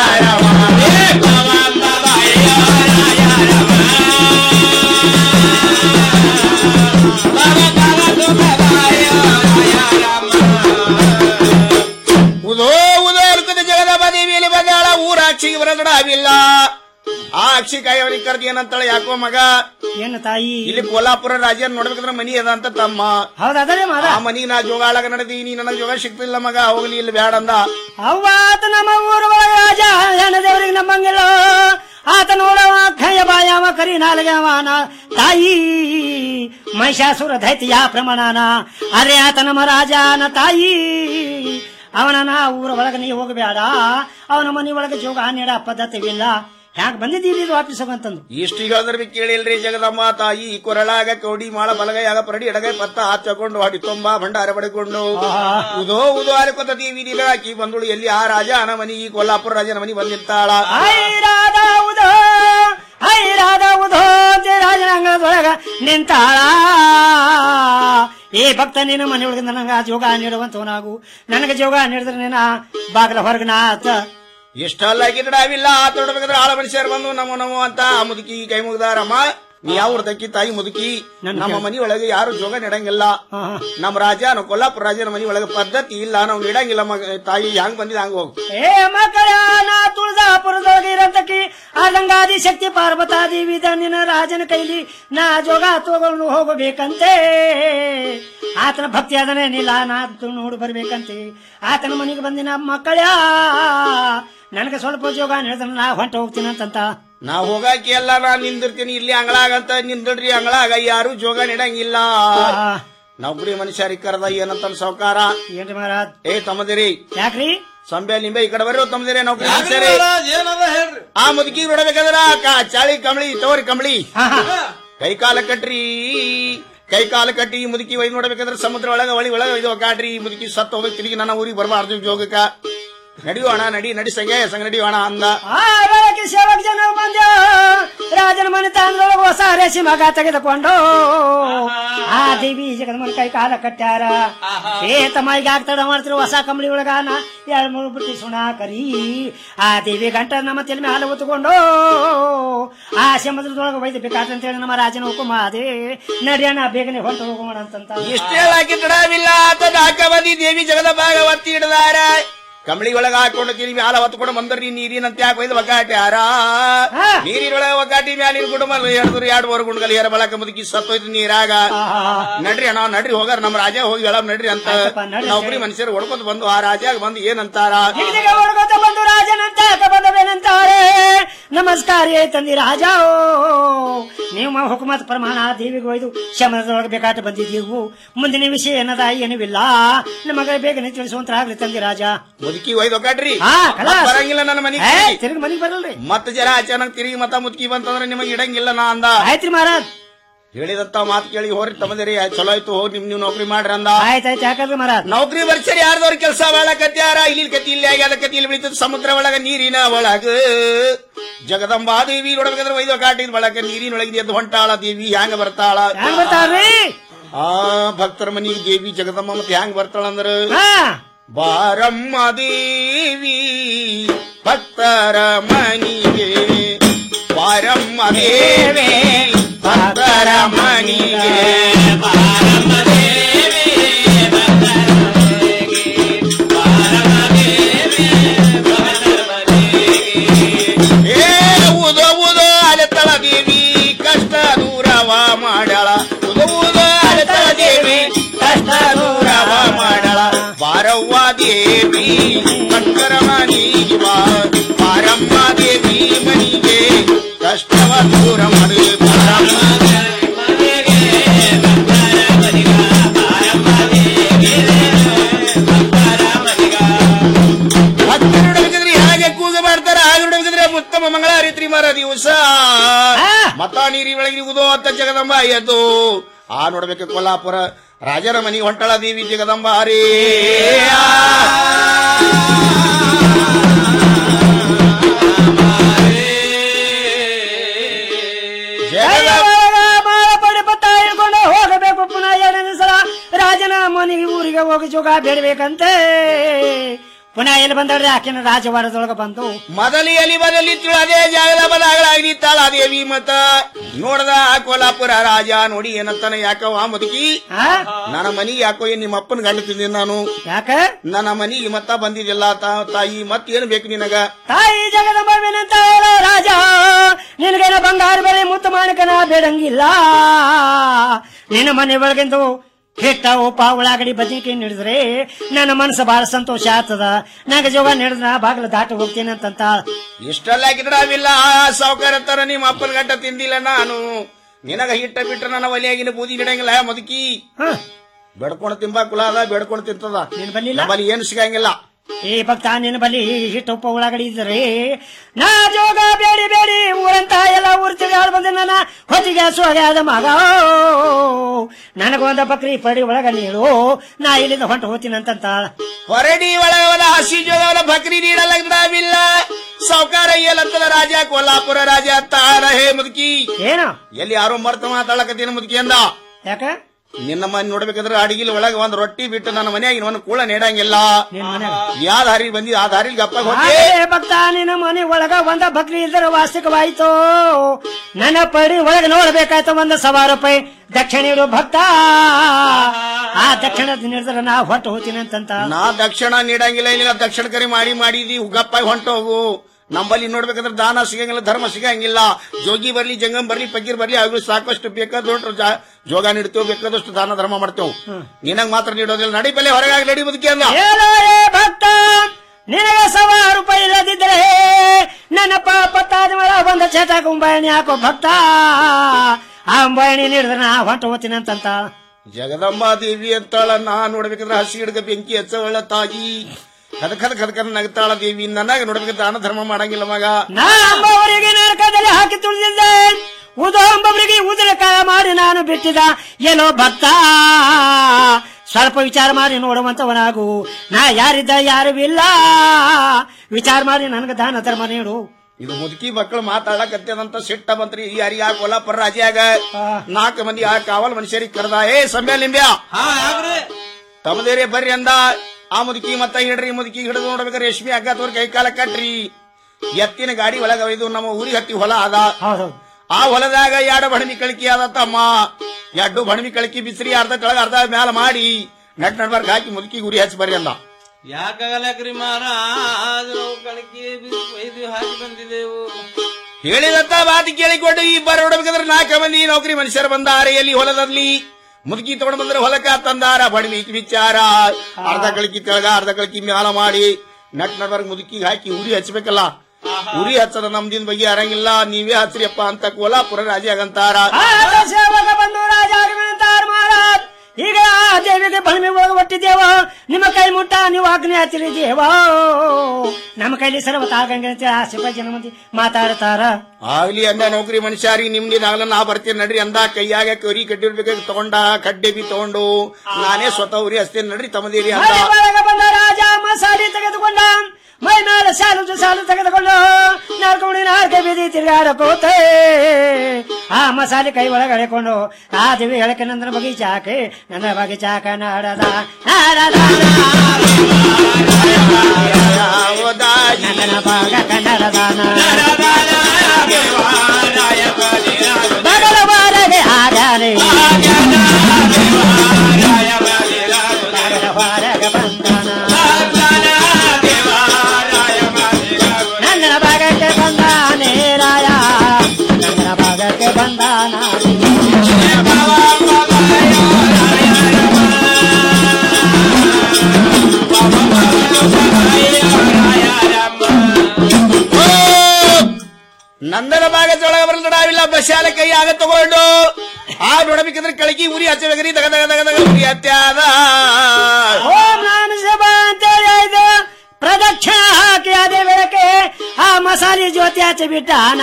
ಉದೋ ಉದೋ ಎಲಕೋತ ಜಗದಪ್ಪ ದೇವಿಯಲ್ಲಿ ಬಂದಾಳ ಊರ ಅಕ್ಷಿಗೆ ಬರದಡಾವಿಲ್ಲ ಆ ಅಕ್ಷಿ ಕಾಯವನಿಗೆ ಕರ್ದು ಏನಂತಾಳೆ ಯಾಕೋ ಮಗ ಏನು ತಾಯಿ ಇಲ್ಲಿ ಕೋಲಾಪುರ ರಾಜ್ಯ ನೋಡ್ಬೇಕಂದ್ರೆ ಮನಿ ಅದ ಅಂತ ತಮ್ಮ ಹೌದದೇ ಮಾದ ಆ ಮನಿಗೆ ನಾ ಜೋಗಾಳಗ ನಡೆದೀನಿ ನನಗೆ ಜೋಗ ಸಿಗ್ತಿಲ್ಲ ಮಗ ಹೋಗ್ಲಿ ಇಲ್ಲಿ ಬ್ಯಾಡ ಅಂದ ಅವ್ವಾತ ನಮ್ಮ ಊರ ಒಳಗ ರಾಜ ಹೆಣ್ಣ ದೇವರಿಗೆ ನಮ್ಮಂಗಿಲ್ಲ ಆತ ನೋಡವ ಖಯ ಬಾಯವ ಕರಿ ನಾಲಗವನ ತಾಯಿ ಮಹಿಷಾಸುರ ದೈತ್ಯ ಪ್ರಮಾಣನ ಅರೆ ಆತ ನಮ್ಮ ರಾಜನ ತಾಯಿ ಅವನನ ಊರ ಒಳಗ ನೀ ಹೋಗಬೇಡ ಅವನ ಮನೆ ಒಳಗೆ ಜೋಗ ನೀಡ ಪದ್ಧತಿವಿಲ್ಲ ಹ್ಯಾಕ್ ಬಂದಿದ್ದೀರಿ ಇದು ವಾಪಸ್ ಹೋಗಂತಂದು ಇಷ್ಟು ಹೇಳಿದ್ರೆ ಕೇಳಿಲ್ರಿ ಜಗದಮ್ಮ ತಾಯಿ ಕೊರಳಾಗ ಕೌಡಿ ಮಾಳ ಬಲಗೈಯಾಗ ಪರಡಿ ಎಡಗೈ ಪತ್ತ ಹಾಚಕೊಂಡು ಹಾಡಿ ತುಂಬಾ ಭಂಡಾರ ಪಡೆಕೊಂಡು ಉದೋ ಉದೋ ಅರಕೊತ ದೇವಿ ದಿನ ಆಕಿ ಬಂದಳು ಎಲ್ಲಿ ಆ ರಾಜ ಅನ ಮನಿ ಈ ಕೊಲ್ಲಾಪುರ ರಾಜನ ಮನಿ ಬಂದಿರ್ತಾಳ ಐರಾದ ಉದೋ ಐರಾದ ಉದೋ ಅಂತ ರಾಜನಾಂಗಣದೊಳಗ ನಿಂತಾಳ ಏ ಭಕ್ತ ನಿನ್ನ ಮನೆ ಒಳಗೆ ನನಗ ಜೋಗ ನೀಡುವಂತವನಾಗು ನನಗೆ ಜೋಗ ನೀಡಿದ್ರೆ ನಿನ್ನ ಬಾಗಿಲ ಹೊರಗನಾಥ ಎಷ್ಟಲ್ಲ ಗಿಡವಿಲ್ಲ ತೊಡಬೇಕಾದ್ರೆ ಆಳ ಮನುಷ್ಯರು ಬಂದು ನಮೋ ನಮೋ ಅಂತ ಆ ಮುದುಕಿ ಕೈ ಮುಗ್ದಾರಮ್ಮ ನೀ ಯಾವ ತಕ್ಕಿ ತಾಯಿ ಮುದುಕಿ ನಮ್ಮ ಮನಿ ಒಳಗೆ ಯಾರು ಜೋಗ ನೀಡಂಗಿಲ್ಲ ನಮ್ಮ ರಾಜ ನಾವು ಕೊಲ್ಲಾಪುರ ರಾಜನ ಮನಿ ಒಳಗೆ ಪದ್ಧತಿ ಇಲ್ಲ ನಾವು ನೀಡಂಗಿಲ್ಲ ಮಗ ತಾಯಿ ಹ್ಯಾಂಗ್ ಬಂದಿದ್ ಹಂಗ ಹೋಗು ಏ ಮಕ್ಕಳ ನಾ ತುಳಜಾಪುರದೊಳಗೆ ಇರಂತಕಿ ಆದಂಗಾದಿ ಶಕ್ತಿ ಪಾರ್ವತಾದಿ ವಿಧ ನಿನ್ನ ರಾಜನ ಕೈಲಿ ನಾ ಜೋಗ ತಗೊಂಡು ಹೋಗಬೇಕಂತೆ ಆತನ ಭಕ್ತಿ ಅದನೇನಿಲ್ಲ ನಾ ನೋಡು ಬರ್ಬೇಕಂತೆ ಆತನ ಮನೆಗೆ ಬಂದಿನ ಮಕ್ಕಳ ನನಗೆ ಸ್ವಲ್ಪ ಜೋಗ ಹೇಳಿದ್ರೆ ನಾ ಹೊಂಟ ಹೋಗ್ತೀನಿ ಅಂತಂತ ನಾ ಹೋಗಾಕಿ ಎಲ್ಲ ನಾ ನಿಂದಿರ್ತೀನಿ ಇಲ್ಲಿ ಅಂಗಳಾಗಂತ ನಿಂದಿಡ್ರಿ ಅಂಗಳಾಗ ಯಾರು ಜೋಗ ನೀಡಂಗಿಲ್ಲ ನೌಕರಿ ಮನುಷ್ಯರಿ ಕರೆದ ಏನಂತ ಸಾವುಕಾರ ಏನ್ರಿ ಮಹಾರಾಜ್ ಏ ತಮ್ಮದಿರಿ ಯಾಕ್ರಿ ಸಂಬೆ ಲಿಂಬೆ ಈ ಕಡೆ ಬರ್ರಿ ತಮ್ಮದಿರಿ ನೌಕರಿ ಮನುಷ್ಯರಿ ಆ ಮುದುಕಿ ನೋಡಬೇಕಾದ್ರ ಕಾ- ಚಾಳಿ ಕಂಬಳಿ ತವರಿ ಕಂಬಳಿ ಕೈ ಕಾಲ ಕಟ್ರಿ ಕೈ ಕಾಲ ಕಟ್ಟಿ ಈ ಮುದುಕಿ ಒಯ್ದು ನೋಡ್ಬೇಕಾದ್ರೆ ಸಮುದ್ರ ಒಳಗ ಒಳಿ ಒಳಗ ಇದು ಕಾಡ್ರಿ ಈ ಮುದುಕಿ ಸತ್ತು ಹೋಗ್ಬೇಕು ತಿರುಗಿ ನನ್ನ ಊರಿಗೆ ಬರಬಾರ್ದು ಜೋಗಕ್ಕ ನಡಿಯೋಣ ನಡಿ ನಡಿ ಸಂಗೆ ಸಂಗ ನಡಿಯೋಣ ಅಂದ ಆ ಬೆಳಗ್ಗೆ ಸೇವಕ ಜನ ಬಂದ ರಾಜನ ಮನೆ ತಾಂದ್ರೊಳಗೆ ಹೊಸ ರೇಸಿ ಮಗ ತೆಗೆದುಕೊಂಡು ಆ ದೇವಿ ಜಗನ್ಮನ ಕೈ ಕಾಲ ಕಟ್ಟ್ಯಾರ ಏ ತಮ್ಮ ಈಗ ಆಗ್ತದ ಮಾಡ್ತಿರು ಹೊಸ ಕಂಬಳಿ ಒಳಗಾನ ಎರಡ್ ಮೂರು ಬುಟ್ಟಿ ಸುಣ ಕರಿ ಆ ದೇವಿ ಗಂಟ ನಮ್ಮ ತಲೆ ಮೇಲೆ ಹಾಲು ಹೊತ್ತುಕೊಂಡು ಆ ಸಮುದ್ರದೊಳಗೆ ಒಯ್ದು ಬೇಕಾದಂತ ಹೇಳಿ ನಮ್ಮ ರಾಜನ ಹುಕುಮ ಅದೇ ನಡಿಯೋಣ ಬೇಗನೆ ಹೊಂಟು ಹೋಗೋಣ ಅಂತಂತ ಇಷ್ಟೇ ಹಾಕಿ ತಡವಿಲ್ಲ ಆತ ನಾಲ್ಕ ಮಂದಿ ದೇವಿ ಜಗದ ಭಾಗ ಒತ್ತಿ ಹಿಡ್ದಾರ ಕಂಬಳಿ ಒಳಗ ಹಾಕೊಂಡು ತಿರುಗಿ ಹಾಲ ಹೊತ್ಕೊಂಡು ಬಂದ್ರಿ ನೀರಿನಂತೆ ಯಾಕೆ ಒಯ್ದು ಒಗ್ಗಾಟಿ ಹಾರ ನೀರಿನೊಳಗ ಒಗ್ಗಾಟಿ ಮ್ಯಾಲಿನ ಕುಟುಂಬ ಎರಡು ಎರಡು ಮೂರು ಗುಂಡ್ಗಲ್ ಏರ ಬಳಕ ಮುದುಕಿ ಸತ್ತೋಯ್ತು ನೀರಾಗ ನಡ್ರಿ ಅಣ್ಣ ನಡ್ರಿ ಹೋಗಾರ ನಮ್ಮ ರಾಜ ಹೋಗಿ ಹೇಳ ನಡ್ರಿ ಅಂತ ನೌಕರಿ ಮನುಷ್ಯರು ಹೊಡ್ಕೊತ ಬಂದು ಆ ರಾಜಾಗ ಬಂದು ಏನಂತಾರ ಜಿಗಜಿಗ ಹೊಡ್ಕೊತ ಬಂದು ರಾಜನಂತ ಬಂದವೇನಂತಾರೆ ನಮಸ್ಕಾರ ತಂದಿ ರಾಜ ನೀವು ಹುಕುಮತ್ ಪ್ರಮಾಣ ದೇವಿಗೆ ಒಯ್ದು ಶಮನದೊಳಗೆ ಬೇಕಾಟ ಬಂದಿದ್ದೀವು ಮುಂದಿನ ವಿಷಯ ಏನದ ಏನಿಲ್ಲ ನಮಗೆ ಬೇಗನೆ ತಿಳಿಸುವಂತಾಗ್ಲಿ ತಂದಿ ರಾಜ ಮುದುಕಿ ಒಯ್ದು ಒಗ್ಗಾಡ್ರಿ ಹಾ, ಖಲಾಸ್. ಬರಂಗಿಲ್ಲ ನನ್ನ ಮನೆಗೆ ಏ, ತಿರುಗಿ ಮನೆಗೆ ಬರಲ್ರಿ ಮತ್ತ ಜನ ಅಚಾನಕ್ ತಿರುಗಿ ಮತ್ತ ಮುದುಕಿ ಬಂತಂದ್ರೆ ನಿಮಗೆ ಇಡಂಗಿಲ್ಲ ನಾ ಅಂದ ಆಯ್ತ್ರಿ ಮಹಾರಾಜ್ ಹೇಳಿದಂತ ಮಾತು ಕೇಳಿ ಹೋರಿ ತಮ್ಮದಿರಿ ಚಲೋ ಆಯ್ತು ಹೋಗಿ ನಿಮ್ ನೀವು ನೌಕರಿ ಮಾಡ್ರಿ ಅಂದ ಆಯ್ತಾಯ್ತು ಯಾಕಂದ್ರೆ ಮಹಾರಾಜ್ ನೌಕರಿ ಬರ್ಸರಿ ಯಾರ್ದವ್ರ ಕೆಲಸ ಕತ್ಯಾರ ಇಲ್ಲಿ ಕತಿ ಇಲ್ಲಿ ಆಗ್ಯಾದ ಕತಿ ಇಲ್ಲಿ ಬೆಳೀತದ ಸಮುದ್ರ ಒಳಗ ನೀರಿನ ಒಳಗ ಜಗದಂಬಾ ದೇವಿ ನೋಡ್ಬೇಕಾದ್ರೆ ವೈದ್ಯ ಕಾಟಿನ ಒಳಗ ನೀರಿನೊಳಗೆ ಎದ್ದು ಹೊಂಟಾಳ ದೇವಿ ಹ್ಯಾಂಗ ಬರ್ತಾಳ ಹ್ಯಾಂಗ್ ಬರ್ತಾಳ್ರಿ ಆ ಭಕ್ತರ ಮನಿಗೆ ದೇವಿ ಜಗದಮ್ಮ ಮತ್ತೆ ಹ್ಯಾಂಗ ಬರ್ತಾಳ ಅಂದ್ರ ಹಾ ಬಾರಮ್ಮ ದೇವಿ ಭಕ್ತರ ಮನಿಗೆ ಬಾರಮ್ಮ ದೇವಿ ಭಕ್ತರ ಮನಿಗೆ ಏ ಉದೋ ಉದೋ ಅಲೆತಳ ದೇವಿ ಕಷ್ಟ ದೂರವ ಮಾಡಳ ಉದೋ ಉದೋ ಅಲೆತಳ ದೇವಿ ಕಷ್ಟ ದೂರವ ಮಾಡಳ ಬಾರವ್ವ ದೇವಿ ಭಕ್ತರ ಮನಿಗೆ ಬಾ ಬಾರಮ್ಮ ದೇವಿ ಮನಿಗೆ ಕಷ್ಟವ ದೂರ ಮಾಡಿ ಬಾರಮ್ಮ ಭಕ್ತರು ನೋಡ್ಬೇಕಂದ್ರೆ ಹೇಗೆ ಕೂಗ ಮಾಡ್ತಾರ ಹಾಗೆ ನೋಡ್ಬೇಕಂದ್ರೆ ಉತ್ತಮ ಮಂಗಳಾರಿತ್ರಿ ಮರ ದಿವಸ ಮತ ನೀರಿ ಒಳಗೆ ಉದೋ ಅಂತ ಜಗದಂಬ ಎದ್ದು ಆ ನೋಡ್ಬೇಕು ಕೊಲ್ಲಾಪುರ ರಾಜರ ಮನಿ ಹೊಂಟಳ ದೇವಿ ಜಗದಂಬ ಹರೇ ಮಾಳ ಪಡೆ ಪತ್ತ ಹಿಡ್ಕೊಂಡು ಹೋಗಬೇಕು ಪುನಃ ಎರಡನೇ ಸಲ ರಾಜನ ಮನೆಗೆ ಊರಿಗೆ ಹೋಗಿ ಜೋಗ ಬೇಡಬೇಕಂತೆ ಪುನಃ ಎಲ್ಲಿ ಬಂದವ್ರೆ ಆಕಿನ ರಾಜವಾಡದೊಳಗೆ ಬಂದು ಮೊದಲಿ ಎಲಿ ಬದಲಿ ಅದೇ ಜಾಗದ ಬದಾಗಳಾಗಿ ತಾಳ ದೇವಿ ಮತ ನೋಡ್ದ ಆ ಕೊಲ್ಲಾಪುರ ರಾಜ ನೋಡಿ ಏನಂತಾನೆ ಯಾಕವ ಮುದುಕಿ ನನ್ನ ಮನಿಗೆ ಯಾಕೋ ಏನ್ ನಿಮ್ಮ ಅಪ್ಪನ ಗಂಡ ತಿಂದಿನಿ ನಾನು ಯಾಕ ನನ್ನ ಮನಿಗೆ ಮತ್ತ ಬಂದಿದ್ದಿಲ್ಲ ತಾ- ತಾಯಿ ಮತ್ ಏನ್ ಬೇಕು ನಿನಗ ತಾಯಿ ಜಗದಂಬವಿನಂತ ಹೇಳೋ ರಾಜ ನಿನಗೇನ ಬಂಗಾರ ಬೆಳೆ ಮುತ್ತು ಮಾಣಿಕನ ಬೇಡಂಗಿಲ್ಲ ನಿನ್ನ ಮನೆ ಒಳಗಿಂದು ಹಿಟ್ಟ ಉಪ್ಪ ಉಳ್ಳಾಗಡಿ ಬದನಿಕಾಯಿ ನೀಡಿದ್ರೆ ನನ್ನ ಮನಸ್ಸು ಬಹಳ ಸಂತೋಷ ಆಗ್ತದ ನಂಗೆ ಜೋಗ ನೀಡಿದ್ರ ಬಾಗಿಲು ದಾಟಿ ಹೋಗ್ತೀನಿ ಅಂತಂತ ಇಷ್ಟೆಲ್ಲ ಗಿಡವಿಲ್ಲ ಆ ಸಾವುಕಾರ ತರ ನಿಮ್ಮ ಅಪ್ಪನ ಗಂಟ ತಿಂದಿಲ್ಲ ನಾನು ನಿನಗ ಹಿಟ್ಟ ಬಿಟ್ಟ ನನ್ನ ಒಲೆಯಾಗಿನ ಬೂದಿ ನೀಡಂಗಿಲ್ಲ ಮುದುಕಿ ಬೆಡ್ಕೊಂಡು ತಿಂಬಾ ಕುಲ ಅದ ಬೆಡ್ಕೊಂಡು ತಿಂತದ ನೀನ್ ಬಲ್ಲಿಲ್ಲ ನಮ್ಮಲ್ಲಿ ಏನು ಸಿಗಂಗಿಲ್ಲ ಏ ಭಕ್ತ ನಿನ್ನ ಬಲಿ ಹಿಟ್ಟು ಉಪ್ಪ ಉಳ್ಳಾಗಡಿ ಇದ್ರೆ ನಾ ಜೋಗ ಬೇಡಿ ಬೇಡಿ ಹೊತ್ತಿಗೆ ಸೋಗ್ಯಾದ ಮಗ ನನಗೊಂದ ಬಕ್ರಿ ಪಡಿ ಒಳಗ ನೀಡು ನಾ ಇಲ್ಲಿಂದ ಹೊಂಟು ಹೋಗ್ತೀನಂತ ಹೊರಡಿ ಒಳಗವಲ ಹಸಿ ಜೋಗವಲ ಬಕ್ರಿ ನೀಡಲಾಗಿಲ್ಲ ಸಾವುಕಾರ ಏಲತ್ತದ ರಾಜ ಕೊಲ್ಲಾಪುರ ರಾಜ ತಾರ ಹೇ ಮುದುಕಿ ಏನು ಎಲ್ಲಿ ಯಾರೋ ಮರ್ತ ಮಾತಾಡಕತ್ತೀನಿ ಮುದುಕಿ ಅಂದ ಯಾಕ ನಿನ್ನ ಮನೆ ನೋಡ್ಬೇಕಾದ್ರೆ ಅಡಿಗಿಲ್ ಒಳಗ ಒಂದ್ ರೊಟ್ಟಿ ಬಿಟ್ಟು ನನ್ನ ಮನೆಯಾಗ ಇನ್ನೊಂದು ಕೂಳ ನೀಡಂಗಿಲ್ಲ ನಿನ್ ಮನ್ಯಾಗ ಯಾವ ದಾರಿ ಬಂದಿ ಆ ದಾರಿಲಿ ಗಪ್ಪ ಹೋಗಿ ಅದೇ ಭಕ್ತ ನಿನ್ನ ಮನೆ ಒಳಗ ಒಂದ ಬಕ್ರಿ ಇದ್ದರ ವಾರ್ಷಿಕವಾಯಿತು ನನ್ನ ಪಡಿ ಒಳಗ ನೋಡ್ಬೇಕಾಯ್ತು ಒಂದ ಸವಾ ರೂಪಾಯಿ ದಕ್ಷಿಣ ಇಡು ಭಕ್ತ ಆ ದಕ್ಷಿಣ ನೀಡಿದ್ರೆ ನಾ ಹೊಟ್ಟು ಹೋಗ್ತೀನಿ ಅಂತಂತ ನಾ ದಕ್ಷಿಣ ನೀಡಂಗಿಲ್ಲ ಇಲ್ಲ ದಕ್ಷಿಣ ಕರಿ ಮಾಡಿ ಮಾಡಿದಿ ಗಪ್ಪಾಗಿ ಹೊಂಟೋಗು ನಂಬಲ್ಲಿ ನೋಡ್ಬೇಕಾದ್ರೆ ದಾನ ಸಿಗಂಗಿಲ್ಲ ಧರ್ಮ ಸಿಗಂಗಿಲ್ಲ ಜೋಗಿ ಬರ್ಲಿ ಜಂಗಮ್ ಬರ್ಲಿ ಪಕೀರ್ ಬರ್ಲಿ ಅವು ಸಾಕಷ್ಟು ಬೇಕಾದಷ್ಟು ಜಾ- ಜೋಗ ನೀಡ್ತೇವೆ ಬೇಕಾದಷ್ಟು ದಾನ ಧರ್ಮ ಮಾಡ್ತೇವೆ ನಿನಗ್ ಮಾತ್ರ ನೀಡೋದಿಲ್ಲ ನಡಿ ಬೆಲೆ ಹೊರಗಾಗಿ ನಡಿ ಬದುಕಿ ಅಂದ ಹೇಳೋ ರೇ ಭಕ್ತ ನಿನಗೆ ಸವಾ ರೂಪಾಯಿ ಇಲ್ಲದಿದ್ರೆ ನನ್ನ ಪಾಪ ತಾದ ಮೇಲೆ ಒಂದ ಚಟ ಕುಂಬಾಯಣಿ ಹಾಕೋ ಭಕ್ತ ಆ ಅಂಬಾಯಣಿ ನೀಡಿದ್ರೆ ನಾ ಹೊಂಟು ಹೋಗ್ತೀನಿ ಅಂತಂತ ಜಗದಂಬಾ ದೇವಿ ಅಂತಾಳ ನಾ ನೋಡ್ಬೇಕಾದ್ರೆ ಹಸಿ ಹಿಡ್ಕ ಬೆಂಕಿ ಹಚ್ಚವಳ ತಾಯಿ ಕದ ಕದ ಕದ ಕದ ನಗ್ತಾಳ ದೇವಿ ನನಗ ನೋಡ್ಬೇಕಾದ್ರೆ ದಾನ ಧರ್ಮ ಮಾಡಂಗಿಲ್ಲ ಮಗ ನಾ ಅಂಬವರಿಗೆ ನರಕದಲ್ಲಿ ಹಾಕಿ ತುಳಿದಿದ್ದೆ ಉದೋ ಅಂಬವರಿಗೆ ಉದಿರಕಾಯ ಮಾಡಿ ನಾನು ಬಿಟ್ಟಿದ ಏನೋ ಭಕ್ತ ಸ್ವಲ್ಪ ವಿಚಾರ ಮಾಡಿ ನೋಡುವಂತವನಾಗು ನಾ ಯಾರಿದ್ದ ಯಾರು ಇಲ್ಲ ವಿಚಾರ ಮಾಡಿ ನನಗೆ ದಾನ ಧರ್ಮ ನೀಡು ಇದು ಮುದುಕಿ ಮಕ್ಕಳು ಮಾತಾಡಕತ್ತದಂತ ಸಿಟ್ಟ ಬಂತ್ರಿ ಯಾರಿಗ ಕೊಲ್ಲಾಪುರ ರಾಜ್ಯಾಗ ನಾಲ್ಕು ಮಂದಿ ಆ ಕಾವಲ್ ಮನುಷ್ಯರಿಗೆ ಕರೆದ ಏ ಸಂಬ್ಯಾ ಲಿಂಬ್ಯಾ ತಮ್ಮದೇರೆ ಬರ್ರಿ ಅಂದ ಆ ಮುದುಕಿ ಮತ್ತ ಹಿಡ್ರಿ ಮುದುಕಿ ಹಿಡಿದು ನೋಡ್ಬೇಕಾರೆ ರೇಷ್ಮೆ ಹಗ್ಗ ತೋರ್ ಕೈ ಕಾಲ ಕಟ್ರಿ ಎತ್ತಿನ ಗಾಡಿ ಒಳಗ ಒಯ್ದು ನಮ್ಮ ಊರಿಗೆ ಹತ್ತಿ ಹೊಲ ಅದ ಆ ಹೊಲದಾಗ ಎರಡು ಬಣಮಿ ಕಳಕಿ ಅದ ತಮ್ಮ ಎರಡು ಬಣಮಿ ಕಳಕಿ ಬಿಸ್ರಿ ಅರ್ಧ ಕೆಳಗ ಅರ್ಧ ಮ್ಯಾಲ ಮಾಡಿ ನಟ್ ನಡ್ಬರ್ಕ್ ಹಾಕಿ ಮುದುಕಿ ಗುರಿ ಹಚ್ಚಿ ಬರ್ರಿ ಅಂದ ಯಾಕಾಗಲಕ್ರಿ ಮಹಾರಾಜ್ ನಾವು ಕಣಕಿ ಒಯ್ದು ಹಾಕಿ ಬಂದಿದ್ದೆವು ಹೇಳಿದಂತ ಮಾತು ಕೇಳಿಕೊಂಡು ಈ ಬರ ನೋಡ್ಬೇಕಾದ್ರೆ ನಾಲ್ಕು ಮಂದಿ ನೌಕರಿ ಮನುಷ್ಯರು ಬಂದಾರೆ ಎಲ್ಲಿ ಹೊಲದಲ್ಲಿ ಮುದುಕಿ ತಗೊಂಡು ಬಂದ್ರೆ ಹೊಲಕ್ಕ ತಂದಾರ ಬಡವಿ ವಿಚಾರ ಅರ್ಧ ಕಳಕಿ ಕೆಳಗ ಅರ್ಧ ಕಳಕಿ ಮ್ಯಾಲ ಮಾಡಿ ನಟ್ ನಡ್ಬರ್ಗ್ ಮುದುಕಿಗೆ ಹಾಕಿ ಉರಿ ಹಚ್ಚಬೇಕಲ್ಲ ಉರಿ ಹಚ್ಚದ ನಮ್ದಿನ ಬಗ್ಗೆ ಅರಂಗಿಲ್ಲ ನೀವೇ ಹಚ್ರಿಯಪ್ಪ ಅಂತ ಕೋಲಾಪುರ ರಾಜ್ಯಾಗಂತಾರ ಆದ ಸೇವಕ ಬಂದು ರಾಜ ಅರವಿಂದಾರ್ ಮಹಾರಾಜ್ ಈಗ ಆ ದೇವಿಗೆ ಬಳಿಮೆ ಒಳಗೆ ಒಟ್ಟಿದ್ದೇವ ನಿಮ್ಮ ಕೈ ಮುಟ್ಟ ನೀವು ಆಜ್ಞೆ ಹತ್ತಿರಿ ದೇವ ನಮ್ಮ ಕೈಲಿ ಸರ್ವತಾಗಂಗೆ ಅಂತ ಆಸೆ ಜನ ಮಂದಿ ಮಾತಾಡ್ತಾರ ಆಗ್ಲಿ ಅಂದ ನೌಕರಿ ಮನುಷ್ಯರಿ ನಿಮ್ದಿದಾಗಲ ನಾ ಬರ್ತೀನಿ ನಡ್ರಿ ಅಂದ ಕೈಯಾಗ ಕರಿ ಕಡ್ಡಿರ್ಬೇಕಾಗಿ ತಗೊಂಡ ಕಡ್ಡೆ ಬಿ ತಗೊಂಡು ನಾನೇ ಸ್ವತಃ ಉರಿ ಹಚ್ತೇನೆ ನಡ್ರಿ ತಮ್ಮದೇರಿ ಅಂದ ಮನೆ ಒಳಗೆ ಬಂದ ರಾಜ ಮಸಾಲೆ ತೆಗೆದುಕೊಂಡ ಮೈ ಮೇಲೆ ಸಾಲು ಸಾಲು ತೆಗೆದುಕೊಂಡು ನಾಲ್ಕೊಂಡು ನಾಲ್ಕೆ ಬೀದಿ ತಿರುಗಾಡಕೋತೆ ಆ ಮಸಾಲೆ ಕೈ ಒಳಗೆ ಎಳೆಕೊಂಡು ಆ ದೇವಿ ಎಳಕೆ ನಂದನ ಬಗೀಚಾಕೆ ನನ್ನ ಬಗೀಚಾಕ ನಾಡದ ನಾಡದ ನನ್ನ ಭಾಗ ಕನ್ನಡದಾನ ಬಗಲ ಬಾರಗೆ ಆಗಾನೆ ಬಗಲ ಬಾರಗೆ ಬಂದಾನ ನನ್ನ ಭಾಗಕ್ಕೆ ಬಂದಾನೆ ರಾಯ ನನ್ನ ಭಾಗಕ್ಕೆ ಬಂದಾನ ನಂದನ ಭಾಗ ಜೊಳಗ ಬರಲ್ದಾವಿಲ್ಲ ಬಸ್ಸಾಲ ಕೈ ಆಗ ತಗೊಂಡು ಆ ನೋಡಬೇಕಂದ್ರೆ ಕಳಕಿ ಉರಿ ಹಚ್ಚಬೇಕ್ರಿ ತಗ ತಗ ತಗ ತಗ ಉರಿ ಹತ್ಯಾದ ಓಂ ನಾಮ ಶಿವ ಅಂತ ಇದು ಪ್ರದಕ್ಷಿಣ ಹಾಕಿ ಅದೇ ಬೆಳಕೆ ಆ ಮಸಾಲೆ ಜ್ಯೋತಿ ಹಚ್ಚಿ ಬಿಟ್ಟಾನ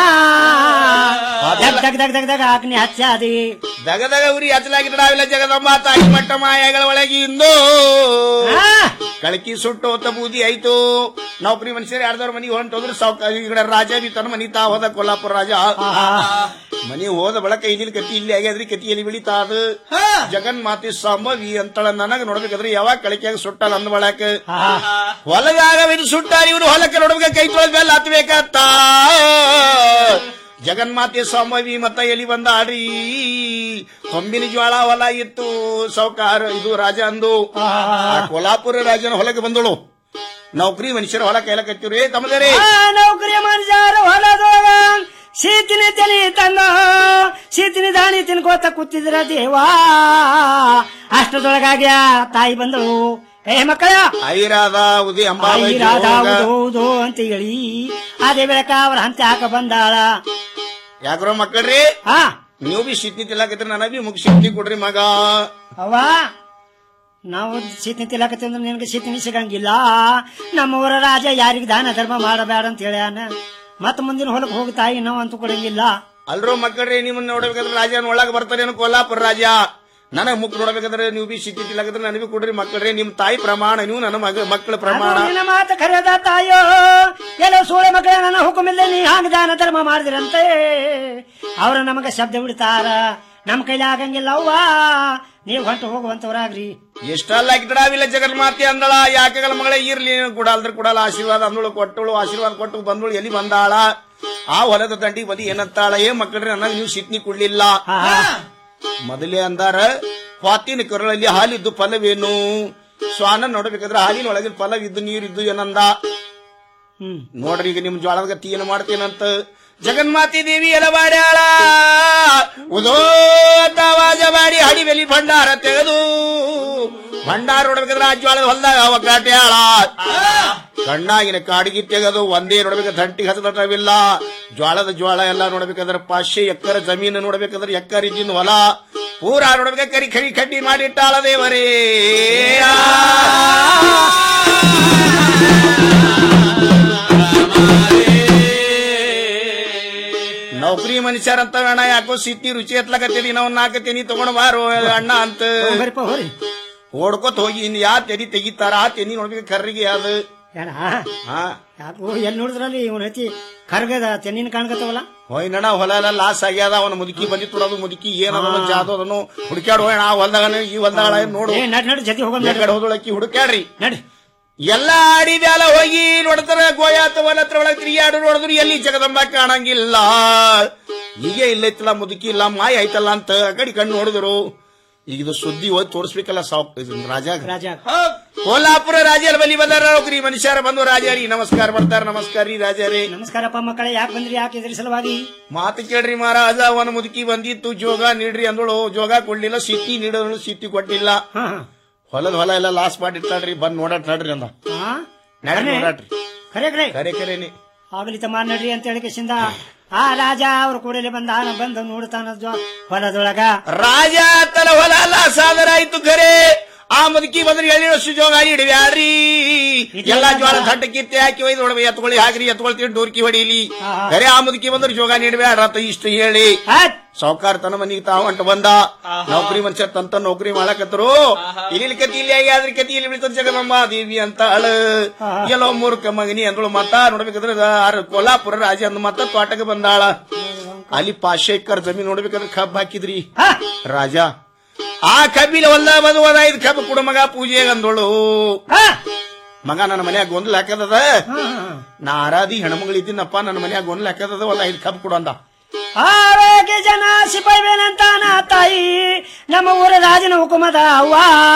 ದಗ್ ದಗ್ ದಗ್ ದಗ್ ದಗ್ ಹಾಕ್ನಿ ಹಚ್ಚಾದಿ ದಗ ದಗ ಉರಿ ಹಚ್ಚಲಾಗಿದ್ದಾವಿಲ್ಲ ಜಗದಮ್ಮ ತಾಯಿ ಮಟ್ಟ ಮಾಯಗಳ ಒಳಗೆ ಇಂದು ಕಳಕಿ ಸುಟ್ಟು ಹೊತ್ತ ಬೂದಿ ಆಯ್ತು ನೌಕರಿ ಮನುಷ್ಯರು ಯಾರ್ದವ್ರ ಮನಿ ಹೊಂಟೋದ್ರು ಸಾವ್ಕ ಈ ಕಡೆ ರಾಜ ಬಿ ತನ್ನ ಮನಿ ತಾ ಹೋದ ಕೊಲ್ಲಾಪುರ ರಾಜ ಮನಿ ಹೋದ ಬಳಕ ಇದಿನ ಕತಿ ಇಲ್ಲಿ ಆಗ್ಯಾದ್ರಿ ಕತಿ ಎಲ್ಲಿ ಬೆಳಿತಾ ಅದು ಜಗನ್ ಮಾತಿ ಸಂಭವಿ ಅಂತಳ ನನಗ ನೋಡ್ಬೇಕಾದ್ರೆ ಯಾವಾಗ ಕಳಕಿಯಾಗ ಸುಟ್ಟಲ್ಲ ಅಂದ ಬಳಕ ಹೊಲದಾಗ ಇದು ಸುಟ್ಟಾರ ಇವನು ಹೊಲಕ್ಕೆ ನೋಡ್ಬೇಕ ಕೈ ತೊಳೆದ ಮೇಲೆ ಹತ್ಬೇಕತ್ತ ಜಗನ್ಮಾತೆ ಸಂಭವಿ ಮತ್ತ ಎಲಿ ಬಂದ ಆಡ್ರಿ ಕೊಂಬಿನ ಜ್ವಾಳ ಹೊಲ ಇತ್ತು ಸೌಕಾರ ಇದು ರಾಜ ಅಂದು ಆ ಕೊಲ್ಹಾಪುರ ರಾಜನ ಹೊಲಕ್ಕೆ ಬಂದಳು ನೌಕರಿ ಮನುಷ್ಯರ ಹೊಲ ಕೈಲ ಕತ್ತಿವ್ರಿ ತಮ್ಮದೇರಿ ಆ ನೌಕರಿ ಮನುಷ್ಯರು ಹೊಲದೊಳಗ ಶೀತಿನ ತನಿ ತಂದ ಶೀತಿನ ದಾಣಿ ತಿನ್ಕೋತ ಕೂತಿದ್ರ ದೇವಾ ಅಷ್ಟದೊಳಗಾಗಿ ಆ ತಾಯಿ ಬಂದಳು ಏ ಮಕ್ಕಳ ಐರಾದ ಉದಿ ಐರಾದ ಅಂಬಾಬಾಯಿ ಹೌದು ಅಂತ ಹೇಳಿ ಅದೇ ಬೆಳಕ ಅವ್ರ ಹಂತೆ ಹಾಕ ಬಂದಾಳ ಯಾಕ್ರೋ ಮಕ್ಕಳ್ರಿ ಹಾ ನೀವು ಬಿ ಶಿಟ್ನಿ ತಿಲ್ಲಾಕತ್ರಿ ನನಗ ಬಿ ಮುಗ್ ಶಿಟ್ನಿ ಕೊಡ್ರಿ ಮಗ ಅವ್ವ ನಾವು ಶೀತಿನಿ ತಿಲಕತ್ತಂದ್ರೆ ನಿನಗೆ ಶೀತಿನಿ ಸಿಗಂಗಿಲ್ಲ ನಮ್ಮವರ ರಾಜ ಯಾರಿಗೆ ದಾನ ಧರ್ಮ ಮಾಡಬೇಡ ಅಂತ ಹೇಳ್ಯಾನ ಮತ್ತ ಮುಂದಿನ ಹೊಲಕ್ಕೆ ಹೋಗಿ ತಾಯಿ ನಾವು ಅಂತೂ ಕೊಡಂಗಿಲ್ಲ ಅಲ್ರೋ ಮಕ್ಕಳ್ರಿ ನಿಮ್ಮನ್ನ ನೋಡ್ಬೇಕಾದ್ರೆ ರಾಜನ ಒಳಗ್ ಬರ್ತಾರೇನು ಕೋಲ್ಹಾಪುರ ರಾಜ ನನಗ್ ಮುಕ್ ನೋಡ್ಬೇಕಾದ್ರೆ ನೀವು ಬಿ ಸಿಟಿ ತಿಲ್ಲಕದ್ರೆ ನನಗೆ ಕೊಡ್ರಿ ಮಕ್ಕಳ್ರಿ ನಿಮ್ ತಾಯಿ ಪ್ರಮಾಣ ನೀವು ನನ್ನ ಮಗ ಮಕ್ಕಳ ಪ್ರಮಾಣ ಅದು ನಿನ್ನ ಮಾತು ಕರೆದ ತಾಯೋ ಎಲ್ಲೋ ಸೂಳೆ ಮಕ್ಕಳ ನನ್ನ ಹುಕುಮಿಲ್ಲ ನೀ ಹಾಂಗ ದಾನ ಧರ್ಮ ಮಾಡಿದ್ರಂತೆ ಅವ್ರು ನಮಗ ಶಬ್ದ ಬಿಡ್ತಾರ ನಮ್ ಕೈಲಿ ಆಗಂಗಿಲ್ಲ ಅವ್ವ ನೀವು ಹೊಂಟು ಹೋಗುವಂತವ್ರಾಗ್ರಿ ಎಷ್ಟಲ್ಲ ಗಿಡವಿಲ್ಲ ಜಗನ್ಮಾತೆ ಅಂದಳ ಯಾಕೆಗಳ ಮಗಳೇ ಇರ್ಲಿ ಕೊಡಲ್ದ್ರ ಕೊಡಲ್ಲ ಆಶೀರ್ವಾದ ಅಂದಳು ಕೊಟ್ಟಳು ಆಶೀರ್ವಾದ ಕೊಟ್ಟು ಬಂದಳು ಎಲ್ಲಿ ಬಂದಾಳ ಆ ಹೊಲದ ದಂಡಿ ಬದಿ ಏನಂತಾಳ ಏ ಮಕ್ಕಳ್ರಿ ನನಗೆ ನೀವು ಸಿಟ್ನಿ ಕೊಡ್ಲಿಲ್ಲ ಮೊದಲೇ ಅಂದಾರ ಪಾತಿನ ಕರುಳಲ್ಲಿ ಹಾಲಿದ್ದು ಫಲವೇನು ಸ್ವಾನ ನೋಡ್ಬೇಕಾದ್ರೆ ಹಾಲಿನ ಒಳಗಿನ ಫಲವಿದ್ದು ನೀರಿದ್ದು ಏನಂದ ನೋಡ್ರಿ ಈಗ ನಿಮ್ ಜ್ವಾಳದ ಗತಿ ಏನು ಮಾಡ್ತೇನಂತ ಜಗನ್ಮಾತಿ ದೇವಿ ಎಲ್ಲ ಮಾಡ್ಯಾಳ ಉದೋ ಅಂತ ಆವಾಜ ಮಾಡಿ ಹಡಿಬೆಲಿ ಭಂಡಾರ ತೆಗೆದು ಭಂಡಾರ ನೋಡ್ಬೇಕಾದ್ರೆ ಆ ಜ್ವಾಳದ ಹೊಲ್ದಾಗ ಅವ ಕಾಟ್ಯಾಳ ಕಣ್ಣಾಗಿನ ಕಾಡಿಗೆ ತೆಗೆದು ಒಂದೇ ನೋಡ್ಬೇಕಾದ್ರೆ ದಂಟಿಗೆ ಹತ್ತದವಿಲ್ಲ ಜ್ವಾಳದ ಜ್ವಾಳ ಎಲ್ಲ ನೋಡ್ಬೇಕಾದ್ರೆ ಪಾಶ್ಯ ಎಕ್ಕರ ಜಮೀನು ನೋಡ್ಬೇಕಾದ್ರೆ ಎಕ್ಕರ್ ಇದ್ದಿನ ಹೊಲ ಪೂರಾ ನೋಡ್ಬೇಕಾದ್ರೆ ಕರಿ ಕರಿ ಕಡ್ಡಿ ಮಾಡಿಟ್ಟಾಳ ದೇವರೇ ನೌಕರಿ ಮನುಷ್ಯರಂತ ಅಣ್ಣ ಯಾಕೋ ಸಿಟ್ಟಿ ರುಚಿ ಎತ್ಲಕತ್ತೀರಿ ನಾವು ನಾಲ್ಕತ್ತೀನಿ ತಗೊಂಡ್ ಬಾರೋ ಅಣ್ಣ ಅಂತ ಓಡ್ಕೊತ ಹೋಗಿ ಇನ್ ಯಾ ತೆನಿ ತೆಗಿತಾರ ಆ ತೆನಿ ನೋಡ್ಬೇಕು ಕರ್ರಿಗೆ ಅದು ಏನ ಹಾ ಯಾಕೋ ಎಲ್ಲಿ ನೋಡಿದ್ರಲ್ಲಿ ಇವನ್ ಐತಿ ಕರ್ಗದ ತೆನ್ನಿನ ಕಾಣ್ಕತ್ತವಲ್ಲ ಹೋಯ್ನಣ್ಣ ಹೊಲ ಎಲ್ಲ ಲಾಸ್ ಆಗ್ಯಾದ ಅವನ ಮುದುಕಿ ಬಂದಿತ್ತು ಅದು ಮುದುಕಿ ಏನದ ಜಾದು ಅದನ್ನು ಹುಡುಕ್ಯಾಡ್ ಹೋಯಣ ಆ ಹೊಲ್ದಾಗ ಈ ಹೊಲ್ದಾಗ ನೋಡು ಏ ನಡ್ ನಡ್ ಜೊತೆ ಹೋಗೋಣ ಕಡೆ ಹೋದೊಳಕಿ ಹುಡುಕ್ಯಾಡ್ರಿ ನಡಿ ಎಲ್ಲ ಆಡಿ ಮ್ಯಾಲ ಹೋಗಿ ನೋಡ್ತಾರ ಗೋಯಾತ ಹೊಲ ಹತ್ರ ಒಳಗ್ ತಿರುಗಾಡು ನೋಡಿದ್ರು ಎಲ್ಲಿ ಜಗದಂಬ ಕಾಣಂಗಿಲ್ಲ ಈಗ ಇಲ್ಲೈತಲ್ಲ ಮುದುಕಿ ಇಲ್ಲ ಮಾಯ ಆಯ್ತಲ್ಲ ಅಂತ ಆ ಕಡೆ ಕಣ್ಣು ನೋಡಿದ್ರು ಈಗ ಇದು ಸುದ್ದಿ ಹೋಗಿ ತೋರಿಸ್ಬೇಕಲ್ಲ ಸಾವ್ ಇದು ರಾಜ ರಾಜ ಕೋಲ್ಹಾಪುರ ರಾಜರ ಬಲಿ ಬಂದಾರ ಹೋಗ್ರಿ ಮನುಷ್ಯರ ಬಂದು ರಾಜಾರಿ ನಮಸ್ಕಾರ ಬರ್ತಾರ ನಮಸ್ಕಾರ ರೀ ರಾಜಾರಿ ನಮಸ್ಕಾರಪ್ಪ ಮಕ್ಕಳೇ ಯಾಕೆ ಬಂದ್ರಿ ಯಾಕೆ ಇದ್ರ ಸಲುವಾಗಿ ಮಾತು ಕೇಳ್ರಿ ಮಹಾರಾಜ ಅವನ ಮುದುಕಿ ಬಂದಿತ್ತು ಜೋಗ ನೀಡ್ರಿ ಅಂದಳು ಜೋಗ ಕೊಡ್ಲಿಲ್ಲ ಸಿಟ್ಟಿ ನೀಡೋಳು ಸಿಟ್ಟಿ ಕೊಟ್ಟಿಲ್ಲ ಹೊಲದ ಹೊಲ ಎಲ್ಲ ಲಾಸ್ ಮಾಡಿರ್ತಾಳ್ರಿ ಬಂದ್ ನೋಡಾಟ್ ನಡ್ರಿ ಅಂದ ಹಾ ನಡ್ರಿ ನೋಡಾಟ್ರಿ ಖರೆ ಖರೆ ಕರೆ ಕರೆನಿ ಆಗಲಿ ತಮ್ಮ ನಡ್ರಿ ಅಂತ ಹೇಳಿ ಕಿಶಿಂದ ಆ ರಾಜ ಅವ್ರ ಕೂಡಲೇ ಬಂದ ಬಂದು ನೋಡ್ತಾನ ಜ್ವ- ಹೊಲದೊಳಗ ರಾಜ ತಲ ಹೊಲ ಲಾಸ್ ಆದರಾಯ್ತು ಖರೆ ಆ ಮುದುಕಿ ಬಂದ್ರೆ ಎಳ್ಳಿ ವರ್ಷ ಜೋಗ ಇಡವ್ಯಾಡ್ರಿ ಎಲ್ಲಾ ಜ್ವಾಳ ತಟ್ಟ ಕಿತ್ತೆ ಹಾಕಿ ಒಯ್ದು ನೋಡ್ಬಿ ಎತ್ಕೊಳ್ಳಿ ಹಾಕ್ರಿ ಎತ್ಕೊಳ್ತೀವಿ ಡೋರ್ಕಿ ಹೊಡೀಲಿ ಖರೆ ಆ ಮುದುಕಿ ಬಂದ್ರೆ ಜೋಗ ನೀಡ್ಬ್ಯಾಡ್ರತ ಇಷ್ಟು ಹೇಳಿ ಸಾವುಕಾರ ತನ್ನ ಮನಿಗೆ ತಾವ ಹೊಂಟ ಬಂದ ನೌಕರಿ ಮನುಷ್ಯ ತಂತ ನೌಕರಿ ಮಾಡಕತ್ತರು ಇಲ್ಲಿ ಕತಿ ಇಲ್ಲಿ ಆಗಿ ಕತಿ ಇಲ್ಲಿ ಬಿಡ್ತದ ಜಗದಮ್ಮ ದೇವಿ ಅಂತ ಅಳ ಎಲ್ಲೋ ಮೂರ್ಖ ಮಗನಿ ಅಂದಳು ಮತ್ತ ನೋಡ್ಬೇಕಾದ್ರೆ ಆರ್ ಕೋಲ್ಹಾಪುರ ರಾಜ ಅಂದ್ ಮತ್ತ ತೋಟಕ್ಕೆ ಬಂದಾಳ ಅಲ್ಲಿ ಪಾಶೇಕರ್ ಜಮೀನ್ ನೋಡ್ಬೇಕಾದ್ರೆ ಕಬ್ಬ್ ಹಾಕಿದ್ರಿ ರಾಜ ಆ ಕಬ್ಬಿನ ಹೊಲ್ದ ಬಂದು ಒಂದ್ ಐದು ಕಬ್ಬು ಕೊಡು ಮಗ ಪೂಜೆಗೆ ಅಂದಳು ಮಗ ನನ್ನ ಮನ್ಯಾಗ ಗೊಂದಲ ಹಾಕದದ ನಾ ಆರಾಧಿ ಹೆಣ್ಮಗಳಿದ್ದೀನಪ್ಪ ನನ್ನ ಮನ್ಯಾಗ ಗೊಂದಲ ಹಾಕದದ ಒಂದ್ ಐದು ಕಬ್ಬು ಕೊಡು ಅಂದ ಆರೋಗ್ಯ ಜನ ಸಿಪಾಯಿವೇನಂತಾನ ತಾಯಿ ನಮ್ಮ ಊರ ರಾಜನ ಹುಕುಮದ ಅವ್ವ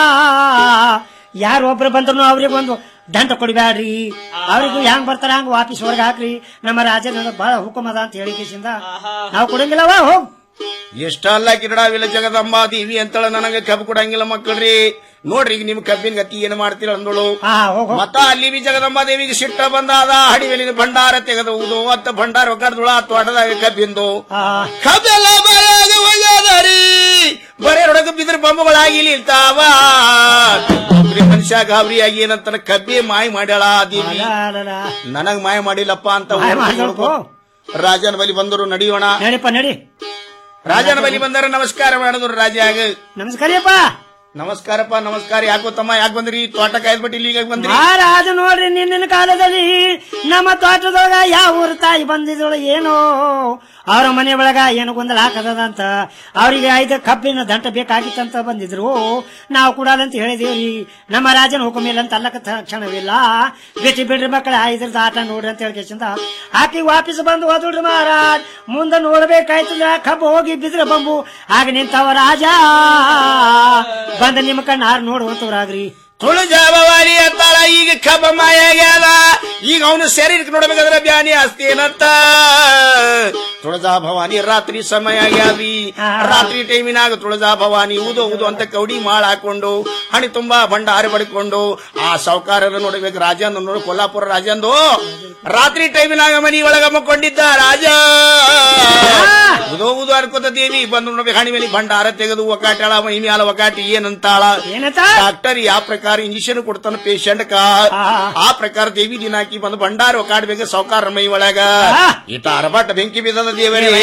ಯಾರು ಒಬ್ರು ಬಂದ್ರು ಅವ್ರಿಗೆ ಒಂದು ದಂಡ ಕೊಡ್ಬ್ಯಾಡ್ರಿ ಅವ್ರಿಗೂ ಹೆಂಗ್ ಬರ್ತಾರ ಹಂಗ ವಾಪಸ್ ಹೊರಗೆ ಹಾಕ್ರಿ ನಮ್ಮ ರಾಜನ ಬಹಳ ಹುಕುಮದ ಅಂತ ಹೇಳಿ ಕಿಸಿಂದ ನಾವು ಕೊಡಂಗಿಲ್ಲವ ಹೋಗ್ ಎಷ್ಟಲ್ಲ ಕಿರಡಾವಿಲ್ಲ ಜಗದಂಬ ದೇವಿ ಅಂತಳ ನನಗೆ ಕಬ್ಬು ಕೊಡಂಗಿಲ್ಲ ಮಕ್ಕಳ್ರಿ ನೋಡ್ರಿ ಈಗ ನಿಮ್ ಕಬ್ಬಿನ ಗತಿ ಏನ್ ಮಾಡ್ತೀರ ಅಂದಳು ಮತ್ತ ಅಲ್ಲಿ ಬಿ ಜಗದಂಬ ದೇವಿಗೆ ಸಿಟ್ಟ ಬಂದಾದ ಹಡಿವೆಲಿನ ಭಂಡಾರ ತೆಗೆದುವುದು ಅಂತ ಭಂಡಾರ ಒಕ್ಕರ್ದುಳ ಆ ತೋಟದಾಗ ಕಬ್ಬಿಂದು ಕಬ್ಬೆಲ್ಲ ಬಾಯಾಗ ಒಯ್ಯಾದರಿ ಬರೇ ಹೊಡಗ ಬಿದ್ರ ಬೊಂಬಗಳಾಗಿ ನಿಲ್ತಾವ ಒಬ್ರಿ ಮನುಷ್ಯ ಗಾಬರಿಯಾಗಿ ಏನಂತಾನ ಕಬ್ಬಿ ಮಾಯ ಮಾಡ್ಯಾಳ ಆ ದೇವಿ ನನಗ್ ಮಾಯ ಮಾಡಿಲ್ಲಪ್ಪ ಅಂತ ಮಾಯ ಮಾಡ್ದಳು. ರಾಜನ ಬಲಿ ಬಂದರು ನಡೆಯೋಣ ನಡಿಪ್ಪ ನಡಿ ರಾಜನ ಬಲಿ ಬಂದಾರ ನಮಸ್ಕಾರ ಮಾಡಿದ್ರು ರಾಜಾಗ ನಮಸ್ಕಾರಪ್ಪ ನಮಸ್ಕಾರಪ್ಪ ನಮಸ್ಕಾರ ಯಾಕೋ ತಮ್ಮ ಯಾಕೆ ಬಂದ್ರಿ ತೋಟ ಕಾಯ್ದ್ಬಿಟ್ಟು ಇಲ್ಲಿಗೆ ಬಂದ್ರಿ ಆ ರಾಜ ನೋಡ್ರಿ ನಿನ್ನಿನ ಕಾಲದಲ್ಲಿ ನಮ್ಮ ತೋಟದೊಳಗ ಯಾವ ಊರ ತಾಯಿ ಬಂದಿದ್ದಳು ಏನೋ ಅವ್ರ ಮನೆ ಒಳಗ ಏನು ಗೊಂದಲ ಹಾಕದಂತ ಅವರಿಗೆ ಐದು ಕಬ್ಬಿನ ದಂಟ ಬೇಕಾಗಿತ್ತಂತ ಬಂದಿದ್ರು ನಾವು ಕೊಡಲ್ಲಂತ ಹೇಳಿದೇವ್ರಿ ನಮ್ಮ ರಾಜನ ಹುಕುಮ ಇಲ್ಲ ಅಂತ ಅಲ್ಲಕ ಕ್ಷಣವಿಲ್ಲ ಬಿಟ್ಟು ಬಿಡ್ರಿ ಮಕ್ಕಳ ಇದ್ರದ್ದು ಆಟ ನೋಡ್ರಿ ಅಂತ ಹೇಳ್ಕೇಸಿಂದ ಆಕಿ ವಾಪಸ್ ಬಂದು ಹೋದ್ರಿ ಮಹಾರಾಜ್ ಮುಂದೆ ನೋಡ್ಬೇಕಾಯ್ತಂದ್ರ ಕಬ್ಬು ಹೋಗಿ ಬಿದ್ರ ಬಂಬು ಆಗ ನಿಂತವ ರಾಜ ಬಂದ ನಿಮ್ಮ ಕಣ್ಣು ಆರು ನೋಡುವಂತವ್ರಾಗ್ರಿ ತುಳಜಾಭವಾನಿ ಅಂತಾಳ ಈಗ ಕಬ್ಬ ಮಾಯ ಆಗ್ಯಾದ ಈಗ ಅವನು ಶರೀರಕ್ಕೆ ನೋಡ್ಬೇಕಾದ್ರೆ ಬ್ಯಾನಿ ಆಸ್ತಿ ಏನಂತ ತುಳಜಾ ಭವಾನಿ ರಾತ್ರಿ ಸಮಯ ಆಗ್ಯಾದ್ರಿ ರಾತ್ರಿ ಟೈಮಿನಾಗ ತುಳಜಾ ಭವಾನಿ ಊದು ಊದು ಅಂತ ಕೌಡಿ ಮಾಳ ಹಾಕೊಂಡು ಹಣಿ ತುಂಬಾ ಭಂಡಾರ ಬಡ್ಕೊಂಡು ಆ ಸಾವುಕಾರರ ನೋಡ್ಬೇಕು ರಾಜಂದು ನೋಡು ಕೊಲ್ಲಾಪುರ ರಾಜಂದು ರಾತ್ರಿ ಟೈಮಿನಾಗ ಮನಿ ಒಳಗ ಮಕ್ಕೊಂಡಿದ್ದ ರಾಜ ಉದೋ ಉದು ಅನ್ಕೋತ ದೇವಿ ಬಂದು ನೋಡ್ಬೇಕು ಹಣಿ ಮೇಲೆ ಭಂಡಾರ ತೆಗೆದು ಒಕಾಟಾಳ ಮೈ ಮ್ಯಾಲ ಒಕಾಟಿ ಏನಂತಾಳ ಏನಂತ ಡಾಕ್ಟರ್ ಯಾವ ಪ್ರಕಾರ ಇಂಜೆಕ್ಷನ್ ಕೊಡ್ತಾನ ಪೇಷಂಟ್ ಕ ಆ ಪ್ರಕಾರ ದೇವಿ ದಿನಾಕಿ ಬಂದು ಭಂಡಾರ ಒಕಾಡ್ಬೇಕು ಸೌಕಾರ ಮೈ ಒಳಗ ಇಟ ಅರಬಾಟ ಬೆಂಕಿ ಬಿದ್ದದ ದೇವರೇ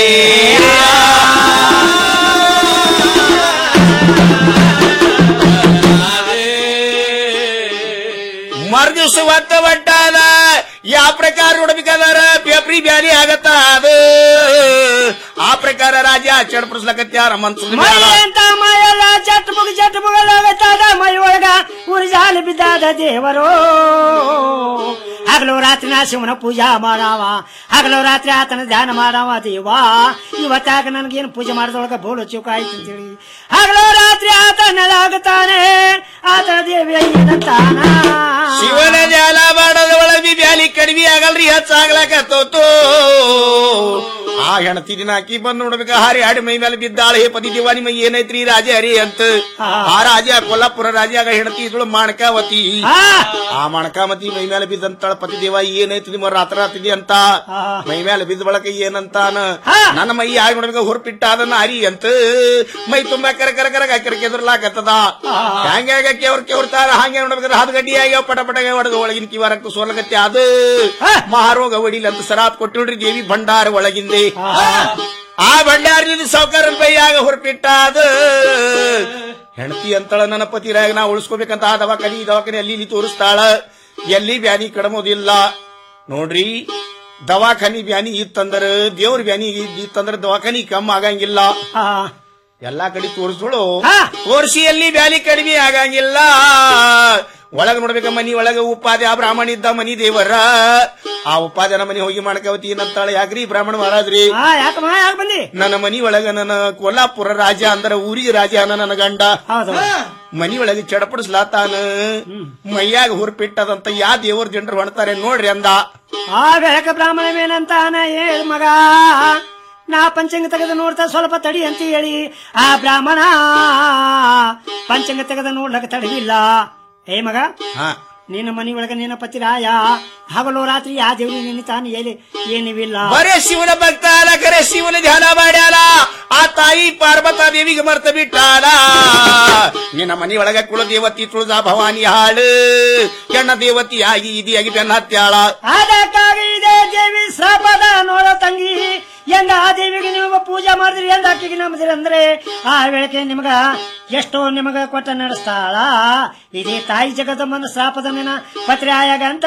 ಮರ್ ದಿವ್ಸ ಒತ್ತ ಒಟ್ಟಾದ ಯಾವ ಪ್ರಕಾರ ನೋಡ್ಬೇಕಾದಾರ ಪೇಪ್ರಿ ಬ್ಯಾನಿ ಆಗತ್ತ ಅದು ಆ ಪ್ರಕಾರ ರಾಜ ಚಡಪಡಿಸ್ಲಕತ್ಯಾರ ಮನ್ಸದ ಮೈ ಅಂತ ಮೈಯೆಲ್ಲ ಚಟ್ ಮುಗಿ ಚಟ್ ಮುಗಲಾಗತ್ತಾದ ಮೈ ಒಳಗ ಉರಿ ಜಾಲಿ ಬಿದ್ದಾದ ದೇವರು ಹಗಲು ರಾತ್ರಿ ನಾ ಶಿವನ ಪೂಜಾ ಮಾಡಾವ ಹಗಲು ರಾತ್ರಿ ಆತನ ಧ್ಯಾನ ಮಾಡಾವ ದೇವ ಇವತ್ತಾಗ ನನಗೇನು ಪೂಜೆ ಮಾಡಿದೊಳಗ ಬೋಲು ಚೂಕ ಆಯ್ತು ಅಂತೇಳಿ ಹಗಲು ರಾತ್ರಿ ಆತ ನೆಲಾಗುತ್ತಾನೆ ಆತನ ದೇವಿ ಏನಂತಾನ ಶಿವನ ಜಾಲ ಮಾಡದ ಒಳಗಿ ಬ್ಯಾಲಿ ಕಡಿಮೆ ಆಗಲ್ರಿ ಹೆಚ್ಚಾಗ್ಲಕತ್ತೋತು ಆ ಹೆಣತಿ ದಿನ ಹಾಕಿ ಬಂದ್ ನೋಡ್ಬೇಕ ಹಾರಿ ಹಾಡಿ ಮೈ ಮೇಲೆ ಬಿದ್ದಾಳ ಹೇ ಪತಿ ದೇವ ನಿಮ್ಮ ಏನೈತ್ರಿ ರಾಜ ಹರಿ ಅಂತ ಆ ರಾಜ ಕೊಲ್ಲಾಪುರ ರಾಜಾಗ ಹೆಣತಿ ಇದ್ಳು ಮಾಣಕಾವತಿ ಆ ಮಾಣಕಾವತಿ ಮೈ ಮೇಲೆ ಬಿದ್ದಂತಾಳ ಪತಿ ದೇವ ಏನೈತಿ ನಿಮ್ಮ ರಾತ್ರ ರಾತ್ರಿ ಅಂತ ಮೈ ಮೇಲೆ ಬಿದ್ದ ಬಳಕ ಏನಂತಾನ ನನ್ನ ಮೈ ಆಗಿ ನೋಡ್ಬೇಕ ಹೊರಪಿಟ್ಟ ಅದನ್ನ ಹರಿ ಅಂತ ಮೈ ತುಂಬಾ ಕರ ಕರ ಕರ ಕರ ಕೆದರ್ಲಾಕತ್ತದ ಹ್ಯಾಂಗ ಕೆವ್ರ ಕೆವ್ರತಾರ ಹಂಗೆ ನೋಡ್ಬೇಕಾದ್ರೆ ಹದ್ ಗಡ್ಡಿ ಆಗ್ಯಾವ ಪಟ ಪಟ ಹೊಡೆದು ಒಳಗಿನ ಕಿವ ರಕ್ತ ಸೋಲಗತ್ತೆ ಅದು ಮಹಾರೋಗ ಹೊಡಿಲ್ ಅಂತ ಸರಾತ್ ಕೊಟ್ಟಿಳ್ರಿ ದೇವಿ ಭಂಡಾರ ಒಳಗಿಂದೆ ಆ ಭಂಡಾರದಿಂದ ಸಾವುಕಾರ ಬೈಯಾಗ ಹೊರಪಿಟ್ಟ ಅದು ಹೆಂಡತಿ ಅಂತಳ ನನ್ನ ಪತಿರಾಗ ನಾ ಉಳಿಸ್ಕೋಬೇಕಂತ ಆ ದವಾಖಾನಿ ಈ ದವಾಖಾನೆ ಅಲ್ಲಿ ಇಲ್ಲಿ ತೋರಿಸ್ತಾಳ ಎಲ್ಲಿ ಬ್ಯಾನಿ ಕಡಮೋದಿಲ್ಲ ನೋಡ್ರಿ ದವಾಖಾನಿ ಬ್ಯಾನಿ ಇತ್ತಂದ್ರ ದೇವ್ರ ಬ್ಯಾನಿ ಇತ್ತಂದ್ರ ದವಾಖಾನಿ ಕಮ್ಮಿ ಆಗಂಗಿಲ್ಲ ಎಲ್ಲಾ ಕಡೆ ತೋರಿಸ್ದಳು ತೋರಿಸಿ ಎಲ್ಲಿ ಬ್ಯಾನಿ ಕಡಿಮೆ ಆಗಂಗಿಲ್ಲ ಒಳಗ ನೋಡ್ಬೇಕ ಮನಿ ಒಳಗ ಉಪಾದೆ ಆ ಬ್ರಾಹ್ಮಣ ಇದ್ದ ಮನಿ ದೇವರ ಆ ಉಪಾದನ ಮನಿ ಹೋಗಿ ಮಾಡ್ಕವತಿ ಏನಂತಾಳೆ ಯಾಕ್ರಿ ಬ್ರಾಹ್ಮಣ ಮಹಾರಾಜ್ರಿ ಯಾಕಮ್ಮ ಯಾಕೆ ಬಂದಿ ನನ್ನ ಮನಿ ಒಳಗ ನನ್ನ ಕೊಲ್ಲಾಪುರ ರಾಜ ಅಂದ್ರ ಊರಿಗೆ ರಾಜ ಅನ್ನ ನನ್ನ ಗಂಡ ಮನಿ ಒಳಗೆ ಚಡಪಡಿಸ್ಲಾತಾನ ಮೈಯಾಗ ಹುರ್ಪಿಟ್ಟದಂತ ಯಾ ದೇವ್ರ ಜನರು ಹೊಣ್ತಾರೆ ನೋಡ್ರಿ ಅಂದ ಆ ಬೆಳಕ ಬ್ರಾಹ್ಮಣವೇನಂತಾನ ಹೇಳ್ ಮಗ ನಾ ಪಂಚಂಗ ತೆಗೆದು ನೋಡ್ತಾ ಸ್ವಲ್ಪ ತಡಿ ಅಂತ ಹೇಳಿ ಆ ಬ್ರಾಹ್ಮಣ ಪಂಚಂಗ ತೆಗೆದು ನೋಡ್ಲಕ್ಕ ತಡವಿಲ್ಲ ಏ ಮಗ ಹಾ ನಿನ್ನ ಮನಿ ಒಳಗ ನಿನ್ನ ಪತಿ ರಾಯ ಹಗಲು ರಾತ್ರಿ ಯಾ ದೇವ್ರಿ ನಿನ್ನ ತಾನು ಎಲ್ಲಿ ಏನಿವಿಲ್ಲ ಬರೇ ಶಿವನ ಭಕ್ತ ಅಲ್ಲ ಕರೆ ಶಿವನ ಧ್ಯಾನ ಮಾಡ್ಯಾಲ ಆ ತಾಯಿ ಪಾರ್ವತ ದೇವಿಗೆ ಮರ್ತ ಬಿಟ್ಟಾಳ ನಿನ್ನ ಮನಿ ಒಳಗ ಕುಲ ದೇವತಿ ತುಳಜಾ ಭವಾನಿ ಹಾಳು ಹೆಣ್ಣ ದೇವತಿ ಆಗಿ ಇದಿಯಾಗಿ ಬೆನ್ನ ಹತ್ಯಾಳ ಅದಕ್ಕಾಗಿ ಇದೇ ದೇವಿ ಶ್ರಾಪದ ನೋಡ ತಂಗಿ ಹೆಂಗ ಆ ದೇವಿಗೆ ನೀವು ಪೂಜೆ ಮಾಡಿದ್ರಿ ಹೆಂಗ ಆಕೆಗೆ ನಂಬದಿರಿ ಅಂದ್ರೆ ಆ ವೇಳೆಗೆ ನಿಮಗ ಎಷ್ಟೋ ನಿಮಗ ಕೊಟ್ಟ ನಡೆಸ್ತಾಳ ಇದೇ ತಾಯಿ ಜಗದಮ್ಮನ ಶ್ರಾಪದ ನಿನ್ನ ಪತ್ರಿ ಆಯಾಗ ಅಂತ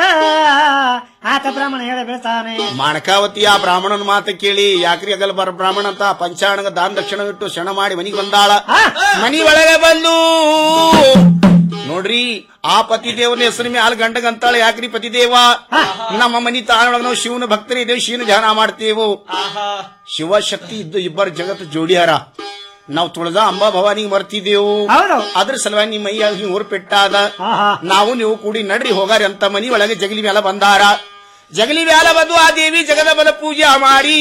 ಆತ ಬ್ರಾಹ್ಮಣ ಹೇಳ ಬೀಳ್ತಾನೆ ಮಾಣಕಾವತಿ ಆ ಬ್ರಾಹ್ಮಣನ ಮಾತು ಕೇಳಿ ಯಾಕ್ರಿ ಆಗಲ್ ಬರ ಬ್ರಾಹ್ಮಣ ಅಂತ ಪಂಚಾಣಗ ದಾನ ದಕ್ಷಿಣ ಇಟ್ಟು ಶಣ ಮಾಡಿ ಮನಿಗೆ ಬಂದಾಳ ಮನಿ ಒಳಗೆ ಬಂದು ನೋಡ್ರಿ ಆ ಪತಿ ದೇವನ ಹೆಸರು ಮ್ಯಾಲ ಗಂಡಗ ಅಂತಾಳೆ ಯಾಕ್ರಿ ಪತಿ ದೇವ ನಮ್ಮ ಮನಿ ತಾಳೊಳಗ ನಾವು ಶಿವನ ಭಕ್ತರಿದ್ದೇವೆ ಶಿವನ ಧ್ಯಾನ ಮಾಡ್ತೇವು ಶಿವಶಕ್ತಿ ಇದ್ದು ಇಬ್ಬರು ಜಗತ್ತು ಜೋಡಿಯಾರ ನಾವು ತುಳದ ಅಂಬಾ ಭವಾನಿಗೆ ಮರ್ತಿದ್ದೇವು ಅದ್ರ ಸಲುವಾಗಿ ನಿಮ್ಮ ಮೈಯಾಗ ಹಿಂಗ್ ಹೊರಪೆಟ್ಟಾದ ನಾವು ನೀವು ಕೂಡಿ ನಡ್ರಿ ಹೋಗಾರಿ ಅಂತ ಮನಿ ಒಳಗೆ ಜಗಲಿ ಮ್ಯಾಲ ಬಂದಾರ ಜಗಲಿ ಮ್ಯಾಲ ಬಂದು ಆ ದೇವಿ ಜಗದಮ್ಮನ ಪೂಜೆ ಮಾಡಿ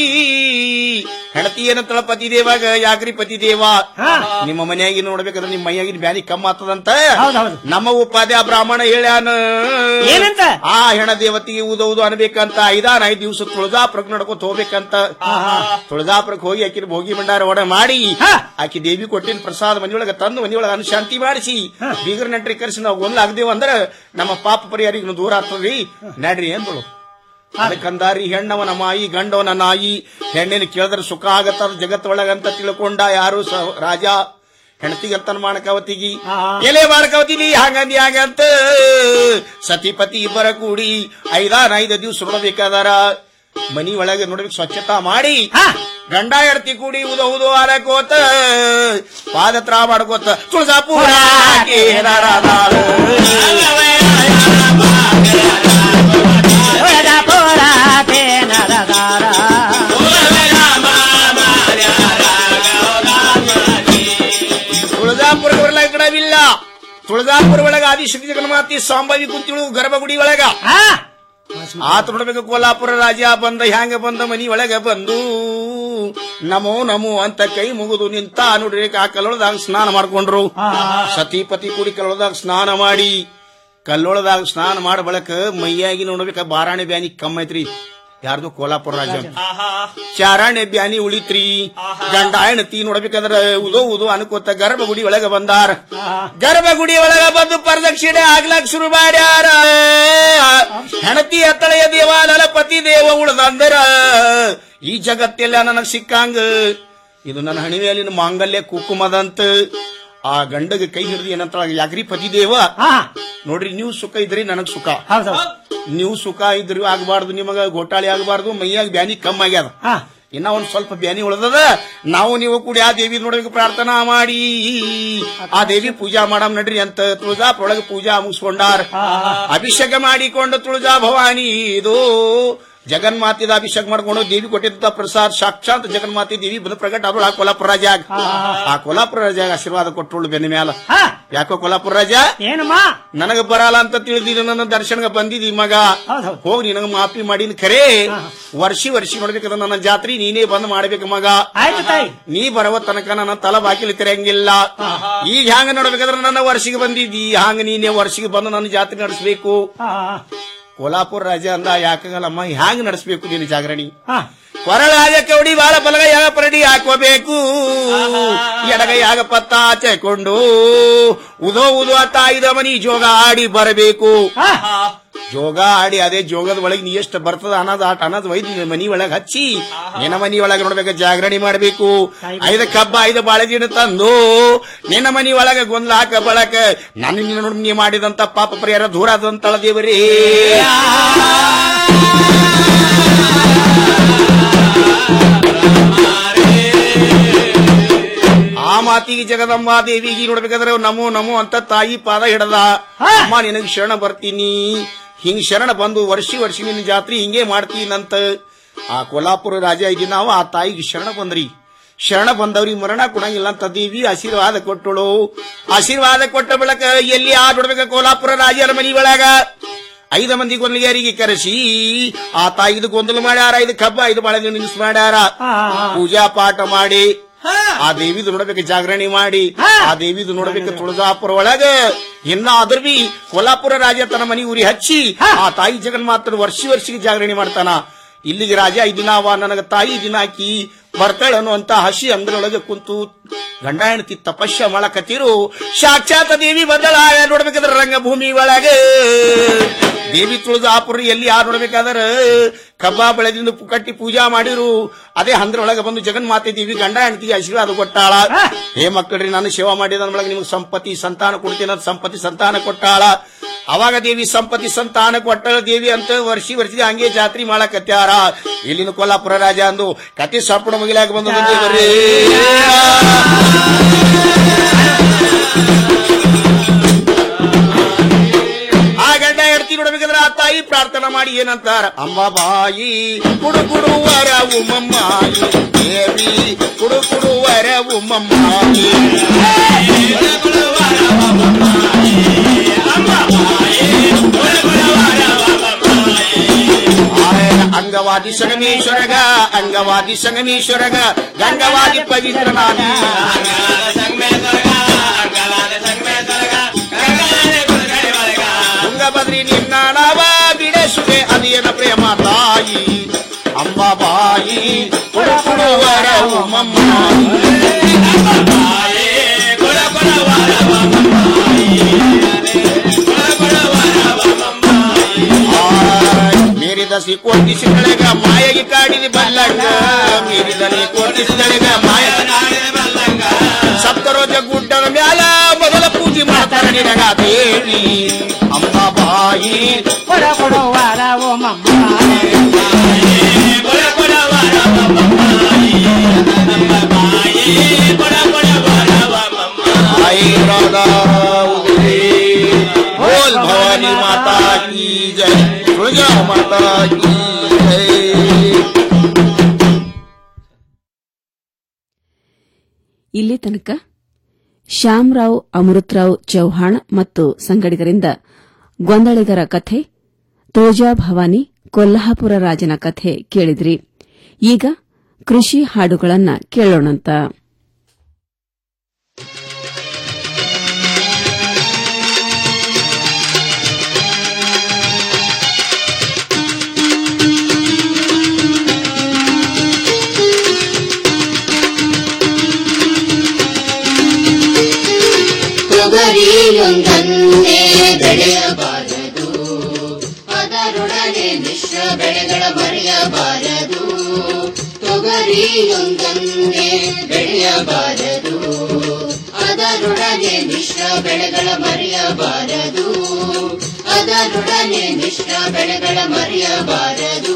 ಹೆಣತಿ ಏನಂತಳ ಪತಿ ದೇವಾಗ ಯಾಕ್ರಿ ಪತಿ ದೇವ ನಿಮ್ಮ ಮನೆಯಾಗಿ ನೋಡ್ಬೇಕಾದ್ರೆ ನಿಮ್ಮ ಮೈಯಾಗಿನ ಬ್ಯಾನಿ ಕಮ್ಮ ಆಗ್ತದಂತ ನಮ್ಮ ಉಪಾಧ್ಯ ಬ್ರಾಹ್ಮಣ ಹೇಳ್ಯಾನ ಏನಂತ? ಆ ಹೆಣ ದೇವತಿಗೆ ಊದೌದು ಅನ್ಬೇಕಂತ ಐದಾನ್ ಐದ್ ದಿವಸ ತುಳಜಾಪುರಕ್ಕೆ ನಡ್ಕೊತ ಹೋಗ್ಬೇಕಂತ ತುಳಜಾಪುರಕ್ಕೆ ಹೋಗಿ ಆಕಿನ ಭೋಗಿ ಭಂಡಾರ ಒಡ ಮಾಡಿ ಆಕಿ ದೇವಿ ಕೊಟ್ಟಿನ ಪ್ರಸಾದ ಮನಿಯೊಳಗ ತಂದು ಮನಿಯೊಳಗ ಅನುಶಾಂತಿ ಮಾಡಿಸಿ ಬೀಗರ ನೆಂಟ್ರಿ ಕರೆಸಿ ನಾವು ಒಂದ್ ಆಗ್ದೇವು ಅಂದ್ರ ನಮ್ಮ ಪಾಪ ಪರಿಹಾರ ದೂರ ಆಗ್ತದ್ರಿ ನಡ್ರಿ ಅಂದಳು ಅದಕ್ಕಂದಾರಿ ಹೆಣ್ಣವನ ಮಾಯಿ ಗಂಡವನ ನಾಯಿ ಹೆಣ್ಣಿನ ಕೇಳಿದ್ರೆ ಸುಖ ಆಗತ್ತ ಜಗತ್ತೊಳಗಂತ ತಿಳ್ಕೊಂಡ ಯಾರು ಸ- ರಾಜ ಹೆಂಡತಿಗಂತನ ಮಾಣಕಾವತಿಗಿ ಎಲೆ ಮಾಣಕಾವತಿಲಿ ಹಂಗಂದಿ ಹಂಗಂತ ಸತಿಪತಿ ಇಬ್ಬರ ಕೂಡಿ ಐದಾನ್ ಐದು ದಿವ್ಸ ನೋಡ್ಬೇಕಾದಾರ ಮನಿ ಒಳಗೆ ನೋಡ್ಬೇಕು ಸ್ವಚ್ಛತಾ ಮಾಡಿ ಗಂಡ ಹೆಂಡತಿ ಕೂಡಿ ಉದ ಉದು ಆರಕೋತ ಪಾದತ್ರ ಮಾಡ್ಕೋತ ತುಳಸಾಪುರ ತುಳಜಾಪುರ ಬರಲ ಕಡವಿಲ್ಲ ತುಳಜಾಪುರ ಒಳಗ ಆದಿಶಕ್ತಿ ಜಗನ್ಮಾತಿ ಸಾಂಬಾವಿ ಕುಂತಿಳು ಗರ್ಭಗುಡಿ ಒಳಗ ಆತ ನೋಡ್ಬೇಕು ಕೋಲ್ಹಾಪುರ ರಾಜ ಬಂದ ಹ್ಯಾಂಗ ಬಂದ ಮನಿ ಒಳಗ ಬಂದು ನಮೋ ನಮೋ ಅಂತ ಕೈ ಮುಗಿದು ನಿಂತ ನೋಡ್ರಿ ಆ ಕಲ್ಲೊಳದಾಗ ಸ್ನಾನ ಮಾಡ್ಕೊಂಡ್ರು ಸತಿಪತಿ ಕೂಡಿ ಕಲ್ಲೊಳದಾಗ ಸ್ನಾನ ಮಾಡಿ ಕಲ್ಲೊಳದಾಗ ಸ್ನಾನ ಮಾಡ ಬಳಕ ಮೈಯಾಗಿ ನೋಡ್ಬೇಕ ಬಾರಾಣಿ ಬ್ಯಾನಿ ಕಮ್ಮ ಐತ್ರಿ ಯಾರ್ದು ಕೋಲಾಪುರ ರಾಜ ಚಾರಾಣೆ ಬ್ಯಾನಿ ಉಳಿತ್ರಿ ಗಂಡ ಹೆಣತಿ ನೋಡ್ಬೇಕಾದ್ರ ಉದೋ ಉದೋ ಅನ್ಕೋತ ಗರ್ಭಗುಡಿ ಒಳಗ ಬಂದಾರ ಗರ್ಭಗುಡಿ ಒಳಗ ಬಂದು ಪ್ರದಕ್ಷಿಣೆ ಆಗ್ಲಾಕ್ ಶುರು ಮಾಡ್ಯಾರ ಹೆಣತಿ ಎತ್ತಳೆಯ ದೇವಾಲಯ ಪತಿ ದೇವ ಉಳ್ದಂದರ ಈ ಜಗತ್ತೆಲ್ಲ ನನಗ್ ಸಿಕ್ಕಂಗ ಇದು ನನ್ನ ಹಣಿವೆಯಲ್ಲಿನ ಮಾಂಗಲ್ಯ ಕುಕುಮದಂತ ಆ ಗಂಡಗೆ ಕೈ ಹಿಡಿದು ಏನಂತ ಯಾಕ್ರಿ ಪತಿ ದೇವ ನೋಡ್ರಿ ನೀವು ಸುಖ ಇದ್ರಿ ನನಗ್ ಸುಖ ನೀವು ಸುಖ ಇದ್ರಿ ಆಗಬಾರ್ದು ನಿಮಗ ಗೋಟಾಳಿ ಆಗಬಾರ್ದು ಮೈಯಾಗ ಬ್ಯಾನಿ ಕಮ್ಮಿ ಆಗ್ಯಾದ ಇನ್ನ ಒಂದ್ ಸ್ವಲ್ಪ ಬ್ಯಾನಿ ಉಳ್ದದ ನಾವು ನೀವು ಕೂಡ ಆ ದೇವಿ ನೋಡ್ಬೇಕು ಪ್ರಾರ್ಥನಾ ಮಾಡಿ ಆ ದೇವಿ ಪೂಜಾ ಮಾಡಮ್ ನಡ್ರಿ ಅಂತ ತುಳಜಾಪೊಳಗೆ ಪೂಜಾ ಮುಗಿಸ್ಕೊಂಡಾರ ಅಭಿಷೇಕ ಮಾಡಿಕೊಂಡು ತುಳಜಾ ಭವಾನಿ ಇದು ಜಗನ್ಮಾತಿದ ಅಭಿಷೇಕ ಮಾಡ್ಕೊಂಡು ದೇವಿ ಕೊಟ್ಟಿದ್ದ ಪ್ರಸಾದ್ ಸಾಕ್ಷಾತ್ ಜಗನ್ಮಾತಿ ದೇವಿ ಬಂದು ಪ್ರಕಟ ಆದ್ರು ಆ ಕೊಲ್ಲಾಪುರ ರಾಜಾಗ ಆ ಕೊಲ್ಲಾಪುರ ರಾಜಾಗ ಆಶೀರ್ವಾದ ಕೊಟ್ಟಳು ಬೆನ್ನ ಮ್ಯಾಲ ಯಾಕೋ ಕೊಲ್ಲಾಪುರ ರಾಜ ಏನಮ್ಮ ನನಗ ಬರಲ್ಲ ಅಂತ ತಿಳಿದಿದ್ದು ನನ್ನ ದರ್ಶನಗ ಬಂದಿದಿ ಮಗ ಹೋಗಿ ನಿನಗ ಮಾಫಿ ಮಾಡಿನ ಖರೆ ವರ್ಷಿ ವರ್ಷಿ ನೋಡ್ಬೇಕಂದ್ರ ನನ್ನ ಜಾತ್ರೆ ನೀನೇ ಬಂದ್ ಮಾಡ್ಬೇಕು ಮಗ ಆಯ್ತು ತಾಯಿ ನೀ ಬರವ ತನಕ ನನ್ನ ತಲ ಬಾಕಿಲಿ ತೆರೆಯಂಗಿಲ್ಲ ಈಗ ಹ್ಯಾಂಗ ನೋಡ್ಬೇಕಾದ್ರೆ ನನ್ನ ವರ್ಷಿಗೆ ಬಂದಿದ್ದಿ ಹಂಗ ನೀನೇ ವರ್ಷಿಗೆ ಬಂದು ನನ್ನ ಜಾತ್ರೆ ನಡೆಸಬೇಕು ಕೋಲಾಪುರ ರಾಜ ಅಂದ ಯಾಕಾಗಲ್ಲಮ್ಮ ಹ್ಯಾಂಗ ನಡೆಸಬೇಕು ನೀನು ಜಾಗರಣಿ ಕೊರಳಾಗ ಕೌಡಿ ಬಾಳ ಬಲಗ ಯಾಗ ಪರಡಿ ಹಾಕೋಬೇಕು ಎಡಗ ಯಾಗ ಪತ್ತ ಆಚೆಕೊಂಡು ಉದೋ ಉದೋ ತಾಯಿದ ಮನಿ ಜೋಗ ಆಡಿ ಬರಬೇಕು ಜೋಗ ಆಡಿ ಅದೇ ಜೋಗದ ಒಳಗೆ ನೀ ಎಷ್ಟು ಬರ್ತದ ಅನ್ನೋದು ಆಟ ಅನ್ನೋದು ಒಯ್ದು ನಿನ್ನ ಮನಿ ಒಳಗೆ ಹಚ್ಚಿ ನಿನ್ನ ಮನಿ ಒಳಗೆ ನೋಡ್ಬೇಕು ಜಾಗರಣಿ ಮಾಡಬೇಕು ಐದ ಕಬ್ಬ ಐದು ಬಾಳೆದಿನ ತಂದು ನಿನ್ನ ಮನಿ ಒಳಗೆ ಗೊಂದಲ ಹಾಕ ಬಳಕ ನಾನು ನಿನ್ನ ನೋಡಿ ನೀ ಮಾಡಿದಂತ ಪಾಪ ಪರಿಹಾರ ದೂರ ಆದಂತಳ ದೇವರೇ ಆ ಮಾತಿಗೆ ಜಗದಂಬಾ ದೇವಿಗೆ ನೋಡ್ಬೇಕಾದ್ರೆ ನಮೋ ನಮೋ ಅಂತ ತಾಯಿ ಪಾದ ಹಿಡದ ಅಮ್ಮ ನಿನಗೆ ಶರಣ ಬರ್ತೀನಿ ಹಿಂಗ್ ಶರಣ ಬಂದು ವರ್ಷಿ ವರ್ಷಿ ನಿನ್ನ ಜಾತ್ರೆ ಹಿಂಗೆ ಮಾಡ್ತೀನಂತ ಆ ಕೊಲ್ಲಾಪುರ ರಾಜ ಇದಿ ನಾವು ಆ ತಾಯಿಗೆ ಶರಣ ಬಂದ್ರಿ ಶರಣ ಬಂದವ್ರಿಗೆ ಮರಣ ಕೊಡಂಗಿಲ್ಲ ಅಂತ ದೇವಿ ಆಶೀರ್ವಾದ ಕೊಟ್ಟಳು ಆಶೀರ್ವಾದ ಕೊಟ್ಟ ಬಳಕ ಎಲ್ಲಿ ಆ ನೋಡ್ಬೇಕ ಕೋಲಾಪುರ ರಾಜರ ಮನಿ ಒಳಗ ಐದು ಮಂದಿ ಗೊಂದಲಿಗಾರಿಗೆ ಕರೆಸಿ ಆ ತಾಯಿದು ಗೊಂದಲ ಮಾಡ್ಯಾರ ಐದು ಕಬ್ಬ ಐದು ಬಾಳೆ ನಿನ್ಸ್ ಮಾಡ್ಯಾರ ಪೂಜಾ ಪಾಠ ಮಾಡಿ ಆ ದೇವಿದು ನೋಡ್ಬೇಕು ಜಾಗರಣೆ ಮಾಡಿ ಆ ದೇವಿದು ನೋಡ್ಬೇಕು ತುಳಜಾಪುರ ಒಳಗ ಇನ್ನ ಅದ್ರ ಬಿ ಕೊಲ್ಲಾಪುರ ರಾಜ ತನ್ನ ಮನಿ ಉರಿ ಹಚ್ಚಿ ಆ ತಾಯಿ ಜಗನ್ಮಾತನ ವರ್ಷಿ ವರ್ಷಿಗೆ ಜಾಗರಣೆ ಮಾಡ್ತಾನ ಇಲ್ಲಿಗೆ ರಾಜ ಈ ದಿನ ಅವ ನನಗ ತಾಯಿ ದಿನ ಹಾಕಿ ಬರ್ತಾಳ ಅನ್ನುವಂತ ಹಸಿ ಅಂದ್ರೊಳಗೆ ಕುಂತು ಗಂಡ ಹೆಂಡತಿ ತಪಸ್ಯ ಮಾಡಕತ್ತಿರು ಸಾಕ್ಷಾತ್ ದೇವಿ ಬಂದಳ ನೋಡ್ಬೇಕಾದ್ರೆ ರಂಗಭೂಮಿ ಒಳಗೆ ದೇವಿ ತುಳಜಾಪುರ ಎಲ್ಲಿ ಯಾರು ನೋಡ್ಬೇಕಾದ್ರೆ ಕಬ್ಬ ಬೆಳೆದಿಂದ ಕಟ್ಟಿ ಪೂಜಾ ಮಾಡಿರು ಅದೇ ಹಂದ್ರೊಳಗೆ ಬಂದು ಜಗನ್ಮಾತೆ ದೇವಿ ಗಂಡ ಹೆಂಡತಿಗೆ ಆಶೀರ್ವಾದ ಕೊಟ್ಟಾಳ ಹೇ ಮಕ್ಕಳ್ರಿ ನಾನು ಸೇವಾ ಮಾಡಿದ ಒಳಗೆ ನಿಮ್ಗೆ ಸಂಪತ್ತಿ ಸಂತಾನ ಕೊಡ್ತೀನಿ ಅಂತ ಸಂಪತ್ತಿ ಸಂತಾನ ಕೊಟ್ಟಾಳ ಅವಾಗ ದೇವಿ ಸಂಪತ್ತಿ ಸಂತಾನ ಕೊಟ್ಟಳ ದೇವಿ ಅಂತ ವರ್ಷಿ ವರ್ಷಿ ಹಂಗೆ ಜಾತ್ರೆ ಮಾಡಕತ್ಯಾರ ಇಲ್ಲಿನ ಕೊಲ್ಲಾಪುರ ರಾಜ ಅಂದು ಕತೆ ಸಪ್ಪಣ ಮುಗಿಲಾಗ ಬಂದು ದೇವರೇ ಆ ಗಂಡ ಹೆಡ್ತಿ ನೋಡ್ಬೇಕಂದ್ರ ಆ ತಾಯಿ ಪ್ರಾರ್ಥನಾ ಮಾಡಿ ಏನಂತಾರ ಅಮ್ಮ ಬಾಯಿ ಕುಡು ಕುಡುವರ ಉಮ್ಮಮ್ಮಾಯಿ ದೇವಿ ಕುಡು ಕುಡುವರ ಉಮ್ಮಮ್ಮಾಯಿ ಅಂಗವಾದಿ ಸಂಗಮೇಶ್ವರಗ ಅಂಗವಾದಿ ಸಂಗಮೇಶ್ವರಗ ಗಂಗವಾದಿ ಪವಿತ್ರನಾದಿ ತುಂಗಭದ್ರಿ ನಿನ್ನ ನಾವ ಬಿಡಸುವೆ ಅದೇನ ಪ್ರೇಮ ತಾಯಿ ಅಂಬ ಬಾಯಿ ಕೊಡು ಕೊಡುವರ ಉಮ್ಮಮ್ಮಾಯಿ ಮೀರಿದ ಕೋಟಿಸಿದಳೆಗ ಮಾಯಗಿ ಕಾಡಿದ ಬಲ್ಲಂಗ ಮೀರಿದಲ್ಲಿ ಕೋಟಿಸಿದಳೆಗ ಮಾಯ ಸಪ್ತರೋಜ ಗುಡ್ಡದ ಮ್ಯಾಲ ಮೊದಲ ಪೂಜೆ ಮಾಡ್ತಾರ ನಿನಗ ದೇವಿ ಅಂಬ ಬಾಯಿ ಕೊಡ ಕೊಡುವಾರ ಓ ಮಮ್ಮ आई राधा उदय बोल भवानी माता की जय तुळजा माता की जय ಇಲ್ಲಿ ತನಕ ಶ್ಯಾಮರಾವ್ ಅಮೃತರಾವ್ ಚೌಹಾಣ್ ಮತ್ತು ಸಂಗಡಿಗರಿಂದ ಗೊಂದಳಿಗರ ಕಥೆ ತೋಜಾ ಭವಾನಿ ಕೊಲ್ಹಾಪುರ ರಾಜನ ಕಥೆ ಕೇಳಿದ್ರಿ ಈಗ ಕೃಷಿ ಹಾಡುಗಳನ್ನ ಕೇಳೋಣಂತ ತೊಗರಿಯೊಂದನ್ನೇ ಬೆಳೆಯಬಾರದು ಅದರೊಡನೆ ಮಿಶ್ರ ಬೆಳೆಗಳ ಮರೆಯಬಾರದು ತೊಗರಿಯೊಂದನ್ನೇ ಬೆಳೆಯಬಾರದು ಅದರೊಡನೆ ಮಿಶ್ರ ಬೆಳೆಗಳ ಮರೆಯಬಾರದು ಅದರೊಡನೆ ಮಿಶ್ರ ಬೆಳೆಗಳ ಮರೆಯಬಾರದು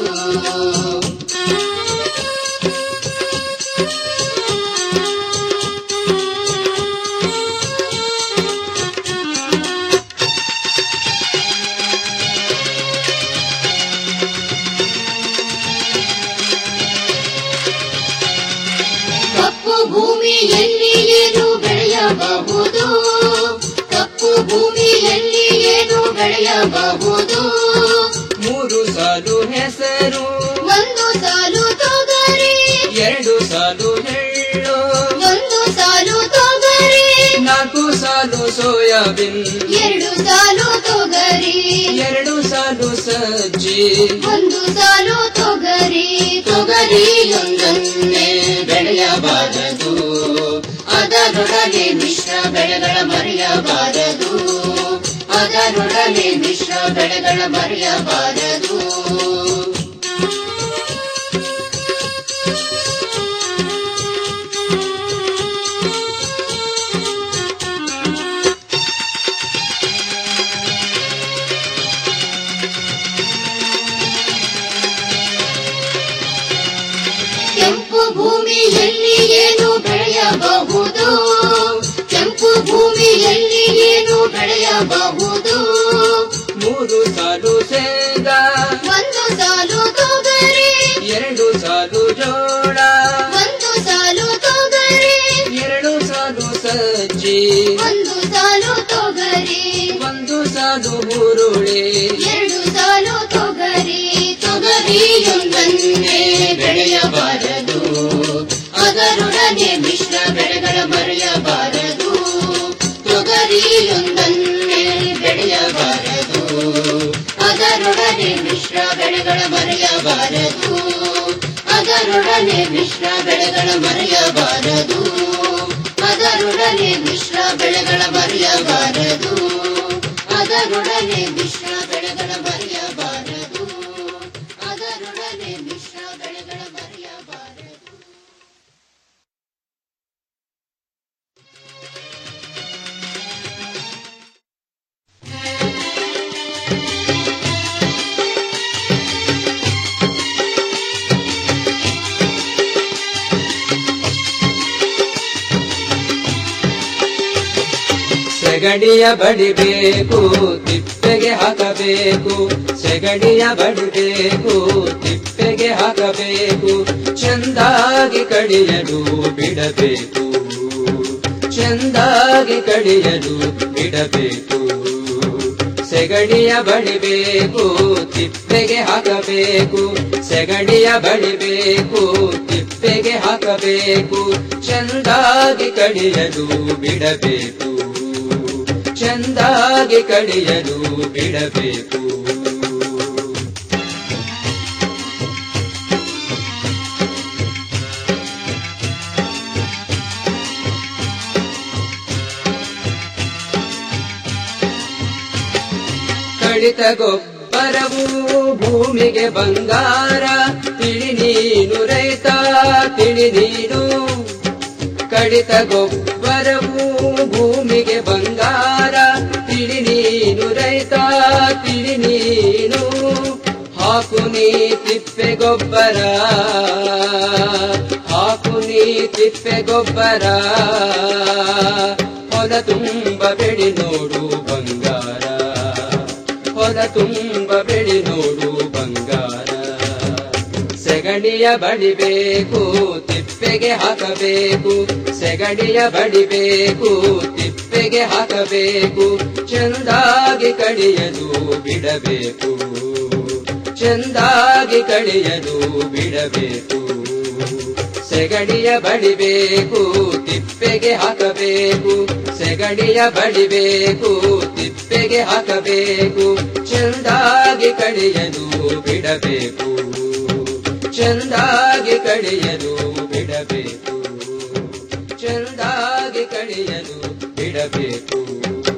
ಕಪ್ಪು ಭೂಮಿಯಲ್ಲಿ ಏನು ಬೆಳೆಯಬಹುದು ಕಪ್ಪು ಭೂಮಿಯಲ್ಲಿ ಏನು ಬೆಳೆಯಬಹುದು ಮೂರು ಸಾಲು ಹೆಸರು ಒಂದು ಸಾಲು ತೊಗರಿ ಎರಡು ಸಾಲು ಎಳ್ಳು ಒಂದು ಸಾಲು ತೊಗರಿ ನಾಲ್ಕು ಸಾಲು ಸೋಯಾಬೀನ್ ಎರಡು ಸಾಲು ತೊಗರಿ ಎರಡು ಸಾಲು ಸಜ್ಜಿ ಒಂದು ಸಾಲು ತೊಗರಿ ತೊಗರಿಯೊಂದನ್ನೇ ಬೆಳೆಯಬಾರದು ಅದರೊಡನೆ ಮಿಶ್ರ ಬೆಳೆಗಳ ಮರೆಯಬಾರದು ಅದರೊಡನೆ ಮಿಶ್ರ ಬೆಳೆಗಳ ಮರೆಯಬಾರದು ಕೆಂಪು ಭೂಮಿಯಲ್ಲಿ ಏನು ಬೆಳೆಯಬಹುದು ಕೆಂಪು ಭೂಮಿಯಲ್ಲಿ ಏನು ಬೆಳೆಯಬಹುದು ಮೂರು ಸಾಲು ಶೇಂಗಾ ಒಂದು ಸಾಲು ತೊಗರಿ ಎರಡು ಸಾಲು ಜೋಳ ಒಂದು ಸಾಲು ತೊಗರಿ ಎರಡು ಸಾಲು ಸಜ್ಜಿ ಒಂದು ಸಾಲು ತೊಗರಿ ಒಂದು ಸಾಲು ಹುರುಳಿ ಎರಡು ಸಾಲು ತೊಗರಿ ತೊಗರಿಯೊಂದನ್ನೇ ಬೆಳೆಯಬಾರದು ಅದರೊಡನೆ ಮಿಶ್ರ ಬೆಳೆಗಳ ಮರೆಯಬಾರದು ತೊಗರಿಯೊಂದನ್ನೇ ಬೆಳೆಯಬಾರದು ಅದರೊಡನೆ ಮಿಶ್ರ ಬೆಳೆಗಳ ಮರೆಯಬಾರದು ಅದರೊಡನೆ ಮಿಶ್ರ ಬೆಳೆಗಳ ಮರೆಯಬಾರದು ಅದರೊಡನೆ ಮಿಶ್ರ ಬೆಳೆಗಳ ಮರೆಯಬಾರದು ಅದರೊಡನೆ ಮಿಶ್ರ ಬೆಳೆಗಳ ಮರೆಯಬಾರದು ಅದರೊಡನೆ ಮಿಶ್ರ ಬೆಳೆಗಳ ಮರೆಯಬಾರದು ಸೆಗಡಿಯ ಬಡಿಬೇಕು ತಿಪ್ಪೆಗೆ ಹಾಕಬೇಕು ಸೆಗಡಿಯ ಬಡಿಬೇಕು ತಿಪ್ಪೆಗೆ ಹಾಕಬೇಕು ಚಂದಾಗಿ ಕಡಿಯಲು ಬಿಡಬೇಕು ಚಂದಾಗಿ ಕಡಿಯಲು ಬಿಡಬೇಕು ಸೆಗಡಿಯ ಬಡಿಬೇಕು ತಿಪ್ಪೆಗೆ ಹಾಕಬೇಕು ಸೆಗಡಿಯ ಬಡಿಬೇಕು ತಿಪ್ಪೆಗೆ ಹಾಕಬೇಕು ಚಂದಾಗಿ ಕಡಿಯಲು ಬಿಡಬೇಕು ಚಂದಾಗಿ ಕಡಿಯಲು ಬಿಡಬೇಕು ಕಡಿತ ಗೊಬ್ಬರವು ಭೂಮಿಗೆ ಬಂಗಾರ ತಿಳಿ ನೀನು ರೈತ ತಿಳಿ ನೀನು ಕಡಿತ ಗೊಬ್ಬರವು ಭೂಮಿಗೆ ಬಂಗಾರ ತಿಳಿ ನೀನು ರೈತ ತಿಳಿ ನೀನು ಹಾಕು ನೀ ತಿಪ್ಪೆ ಗೊಬ್ಬರ ಹಾಕು ನೀ ತಿಪ್ಪೆ ಗೊಬ್ಬರ ಹೊಲ ತುಂಬ ಬೆಳಿ ನೋಡು ಬಂಗಾರ ಹೊಲ ತುಂಬ ಬೆಳಿ ನೋಡು ಬಂಗಾರ ಸೆಗಣಿಯ ಬಡಿಬೇಕು ತಿಪ್ಪೆಗೆ ಹಾಕಬೇಕು ಸೆಗಣಿಯ ಬಡಿಬೇಕು ತಿಪ್ಪೆಗೆ ಹಾಕಬೇಕು ಚಂದಾಗಿ ಕಡಿಯಲು ಬಿಡಬೇಕು ಚಂದಾಗಿ ಕಡಿಯಲು ಬಿಡಬೇಕು ಸೆಗಡಿಯ ಬಡಿಬೇಕು ತಿಪ್ಪೆಗೆ ಹಾಕಬೇಕು ಸೆಗಡಿಯ ಬಡಿಬೇಕು ತಿಪ್ಪೆಗೆ ಹಾಕಬೇಕು ಚಂದಾಗಿ ಕಡಿಯಲು ಬಿಡಬೇಕು ಚಂದಾಗಿ ಕಡಿಯಲು ಬಿಡಬೇಕು ಚಂದಾಗಿ ಕಡಿಯಲು ಬಿಡಬೇಕು